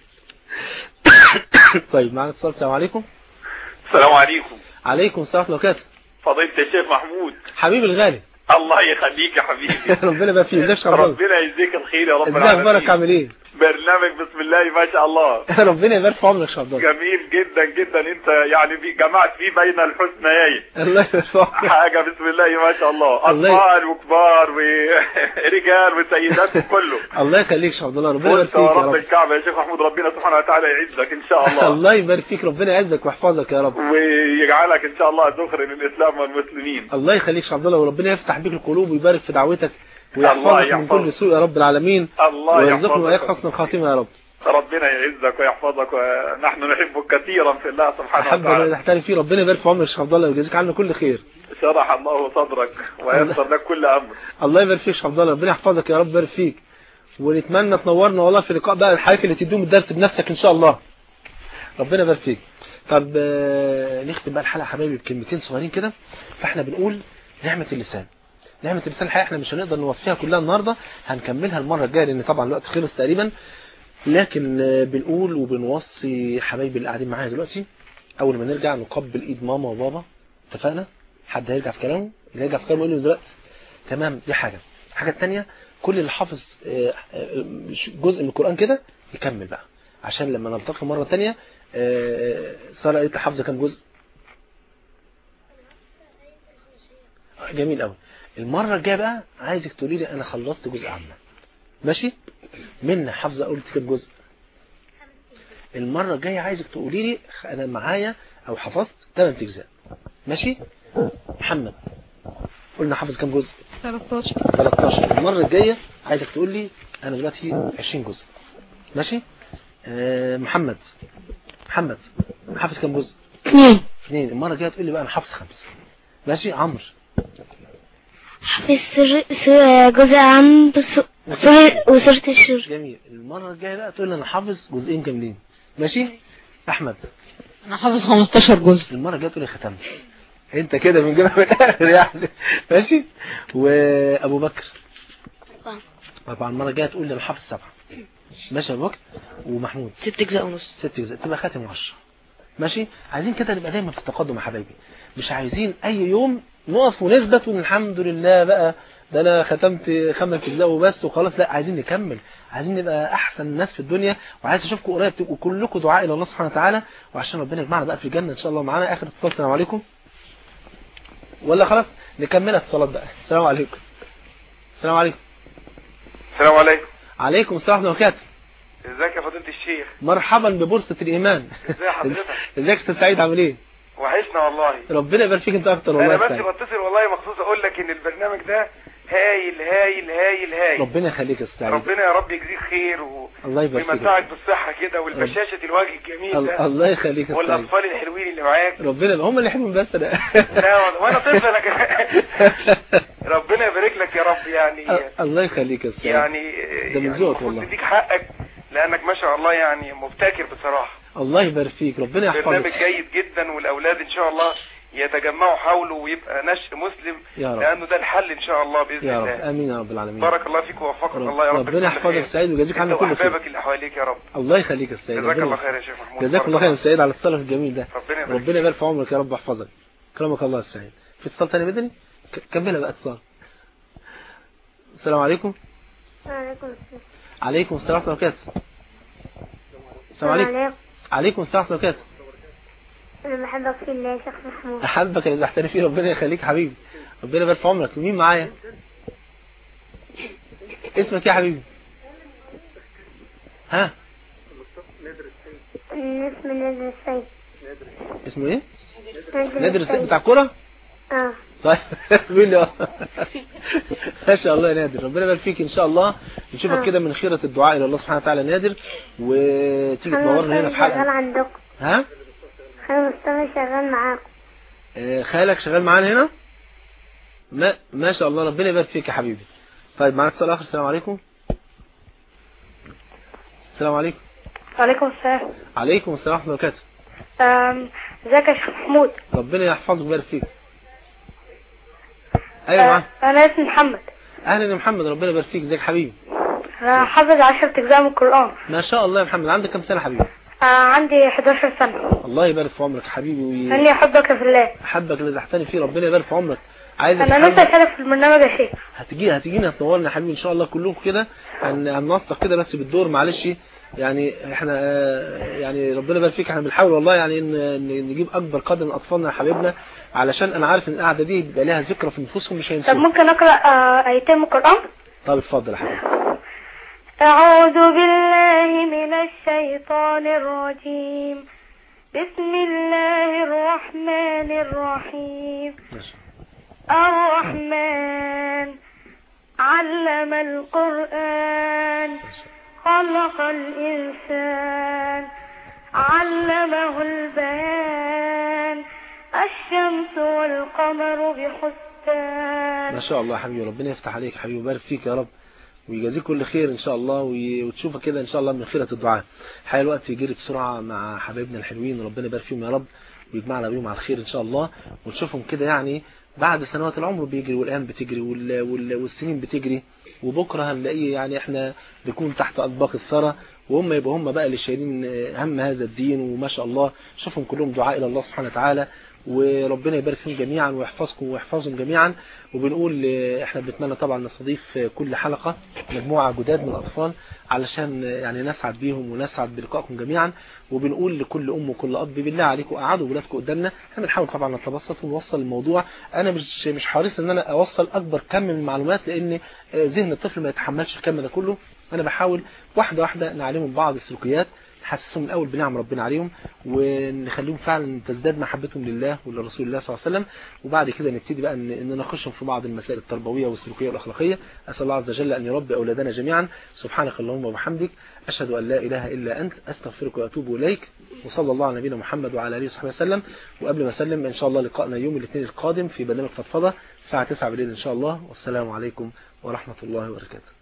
طيب معانا اتصال السلام عليكم السلام عليكم عليكم السلام ورحمه الله وبركاته فضيلة الشيخ محمود حبيبي الغالي الله يخليك يا حبيبي ربنا يبارك فيك ازيك يا شباب ربنا يجزيك الخير يا رب ازاي اخبارك العالمين عامل ايه برنامج بسم الله ما شاء الله ربنا يبارك في عمرك يا شباب جميل جدا جدا انت يعني في جمعت فيه بين الحسنيين الله يبارك في عمرك حاجة بسم الله ما شاء الله الله ي- أطفال وكبار ورجال وسيدات كله الله يخليك يا شباب الله ربنا يبارك وانت فيك يا ورب رب الكعبة يا شيخ محمود ربنا سبحانه وتعالى يعزك ان شاء الله الله يبارك فيك ربنا يعزك ويحفظك يا رب ويجعلك ان شاء الله ذخر للاسلام والمسلمين الله يخليك يا عبد الله وربنا يفتح بيك القلوب ويبارك في دعوتك الله ويحفظك من يحفظك. كل سوء يا رب العالمين الله ويرزقنا وإياك يحفظك حسن الخاتمة يا رب ربنا يعزك ويحفظك ونحن نحبك كثيرا في الله سبحانه أحب أن وتعالى نحترم فيه ربنا يبارك في عمرك يا شيخ عبد الله ويجزيك عنه كل خير شرح الله صدرك ويسر لك كل امر الله يبارك فيك يا شيخ عبد الله ربنا يحفظك يا رب يبارك فيك ونتمنى تنورنا والله في لقاء بقى الحضرتك اللي تدوم الدرس بنفسك ان شاء الله ربنا يبارك فيك طب آه، نختم بقى الحلقه يا حبايبي بكلمتين صغيرين كده فاحنا بنقول نعمه اللسان نعمه اللسان الحقيقه احنا مش هنقدر نوفيها كلها النهارده هنكملها المره الجايه لان طبعا الوقت خلص تقريبا لكن آه، بنقول وبنوصي حبايبي اللي قاعدين معايا دلوقتي اول ما نرجع نقبل ايد ماما وبابا اتفقنا حد هيرجع في كلامه اللي هيرجع في كلامه يقول له دلوقتي تمام دي حاجه الحاجه الثانيه كل اللي حافظ آه، آه، جزء من القران كده يكمل بقى عشان لما نلتقي مره ثانيه ساره قالت لي حافظه كام جزء آه، جميل قوي المره الجايه بقى عايزك تقولي لي انا خلصت جزء عامه ماشي منى حافظه قلت كام جزء المره الجايه عايزك تقولي لي انا معايا او حفظت 8 اجزاء ماشي محمد قلنا حافظ كام جزء 13 13 المرة الجاية عايزك تقول لي انا دلوقتي 20 جزء ماشي آه محمد محمد حافظ كام جزء اثنين اثنين المرة الجاية تقول لي بقى انا حافظ خمسة ماشي عمرو حفظ سر... سر... جزء عام بس... سر... وسورة الشور جميل المرة الجاية بقى تقول لي انا حافظ جزئين كاملين ماشي احمد انا حافظ 15 جزء المرة الجاية تقول لي ختمت انت كده من جبهة من الاخر يعني ماشي وابو بكر طبعا المرة الجاية تقول لي انا حافظ سبعة ماشي يا ابو بكر ومحمود ست اجزاء ونص ست اجزاء تبقى خاتم 10 ماشي عايزين كده نبقى دايما في التقدم يا حبايبي مش عايزين اي يوم نقف ونثبت ونقول الحمد لله بقى ده انا ختمت خمس اجزاء وبس وخلاص لا عايزين نكمل عايزين نبقى احسن ناس في الدنيا وعايز اشوفكم قريب تبقوا كلكم دعاء الى الله سبحانه وتعالى وعشان ربنا يجمعنا بقى في الجنه ان شاء الله معانا اخر اتصال السلام عليكم ولا خلاص نكملها اتصالات بقى السلام عليكم السلام عليكم السلام عليكم عليكم السلام ورحمه الله وبركاته ازيك يا فضيلة الشيخ مرحبا ببورصه الايمان ازي حضرتك ازيك يا استاذ سعيد عامل ايه وحشنا والله ربنا يبارك فيك انت اكتر والله انا يا بس سعيد. بتصل والله مخصوص اقول لك ان البرنامج ده هايل هايل هايل هايل ربنا يخليك يا استاذ ربنا يا رب يجزيك خير و... الله يبارك فيك ويمتعك بالصحة كده والبشاشة الوجه الجميل ال- ده الله يخليك يا استاذ والأطفال الحلوين اللي معاك ربنا هم اللي يحبون بس انا لا والله وانا طفل انا كمان. ربنا يبارك لك يا رب يعني الله يخليك يا استاذ يعني ده من يعني ذوقك المفروض والله تديك حقك لانك ما شاء الله يعني مبتكر بصراحة الله يبارك فيك ربنا برنامج يحفظك جيد جدا والاولاد ان شاء الله يتجمعوا حوله ويبقى نشء مسلم يا رب. لانه ده الحل ان شاء الله باذن يا رب الله امين يا رب العالمين بارك الله فيك ووفقك رب- الله يا رب ربنا بكل يحفظك خير. سعيد ويجازيك عنا انت كل خير واحبابك اللي حواليك يا رب الله يخليك يا سيد جزاك ربنا الله يخليك. خير يا شيخ محمود جزاك بارك الله خير يا سيد على الاتصال الجميل ده ربنا يبارك ربنا يبارك في عمرك يا رب يحفظك كرمك الله يا سعيد في اتصال تاني بدني ك- كملها بقى اتصال السلام عليكم وعليكم السلام عليكم السلام ورحمه الله وبركاته السلام عليكم عليكم السلام ورحمه الله وبركاته أنا بحبك في الله يا شيخ محمود احبك اللي تحتني فيه ربنا يخليك حبيبي ربنا يبارك في عمرك مين معايا اسمك إيه يا حبيبي ها اسمي نادر السيد اسمه ايه نادر السيد بتاع الكوره اه طيب مين اللي ما شاء الله يا نادر ربنا يبارك فيك ان شاء الله نشوفك آه. كده من خيرة الدعاء الى الله سبحانه وتعالى يا نادر وتيجي أنا تنورنا هنا في شغال حلقة عندكم ها أنا مستمع شغال معاكم آه، خالك شغال معانا هنا ما ما شاء الله ربنا يبارك فيك يا حبيبي طيب معاك اتصال اخر السلام عليكم السلام عليكم وعليكم السلام عليكم السلام ورحمه الله وبركاته أم، ازيك يا شيخ محمود ربنا يحفظك ويبارك فيك ايوه معاك أه، انا اسمي محمد اهلا يا محمد ربنا يبارك فيك ازيك يا حبيبي انا حافظ عشرة اجزاء من القرآن ما شاء الله يا محمد عندك كم سنه حبيبي أه، عندي 11 سنة الله يبارك في عمرك يا حبيبي وي... اني احبك في الله احبك اللي زحتني فيه ربنا يبارك في عمرك عايزك انا يا نفسي حبيبي- اشارك في البرنامج يا شيخ هتجي هتجينا تنورنا يا حبيبي ان شاء الله كلكم كده هن- هننسق كده بس بالدور معلش يعني احنا آه، يعني ربنا يبارك فيك احنا بنحاول والله يعني ان إن نجيب اكبر قدر من اطفالنا حبايبنا علشان انا عارف ان القعده دي بيبقى لها ذكرى في نفوسهم مش طب هينسوها ممكن اقرأ أه، ايتين من القرآن طب اتفضل يا حبيبي أعوذ بالله من الشيطان الرجيم بسم الله الرحمن الرحيم ماشي الرحمن علم القرآن خلق الإنسان علمه البيان الشمس والقمر بحسبان ما شاء الله يا حبيبي ربنا يفتح عليك يا حبيبي ويبارك فيك يا رب ويجازيك كل خير ان شاء الله وي- وتشوفك كده ان شاء الله من خيرة الدعاء الحقيقه الوقت يجري بسرعه مع حبايبنا الحلوين ربنا يبارك فيهم يا رب ويجمعنا بيهم على الخير ان شاء الله ونشوفهم كده يعني بعد سنوات العمر بيجري والايام بتجري وال... وال... والسنين بتجري وبكره هنلاقيه يعني احنا بنكون تحت اطباق الثرى وهم يبقوا هم بقى اللي شايلين هم هذا الدين وما شاء الله شوفهم كلهم دعاء الى الله سبحانه وتعالى وربنا يبارك فيهم جميعا ويحفظكم ويحفظهم جميعا وبنقول آه، احنا بنتمنى طبعا نستضيف آه، كل حلقة مجموعة جداد من الأطفال علشان آه، يعني نسعد بيهم ونسعد بلقائكم جميعا وبنقول لكل أم وكل أب بالله عليكم قعدوا ولادكم قدامنا احنا بنحاول طبعا نتبسط ونوصل الموضوع أنا مش مش حريص إن أنا أوصل أكبر كم من المعلومات لأن آه، ذهن الطفل ما يتحملش الكم ده كله أنا بحاول واحدة واحدة نعلمهم بعض السلوكيات نحسسهم الأول بنعم ربنا عليهم ونخليهم فعلا تزداد محبتهم لله ولرسول الله صلى الله عليه وسلم وبعد كده نبتدي بقى ان إن نناقشهم في بعض المسائل التربوية والسلوكية والأخلاقية أسأل الله عز وجل أن يربي أولادنا جميعا سبحانك اللهم وبحمدك أشهد أن لا إله إلا أنت أستغفرك وأتوب إليك وصلى الله على نبينا محمد وعلى آله وصحبه وسلم وقبل ما أسلم إن شاء الله لقائنا يوم الاثنين القادم في برنامج فضفضة الساعة 9 بالليل إن شاء الله والسلام عليكم ورحمة الله وبركاته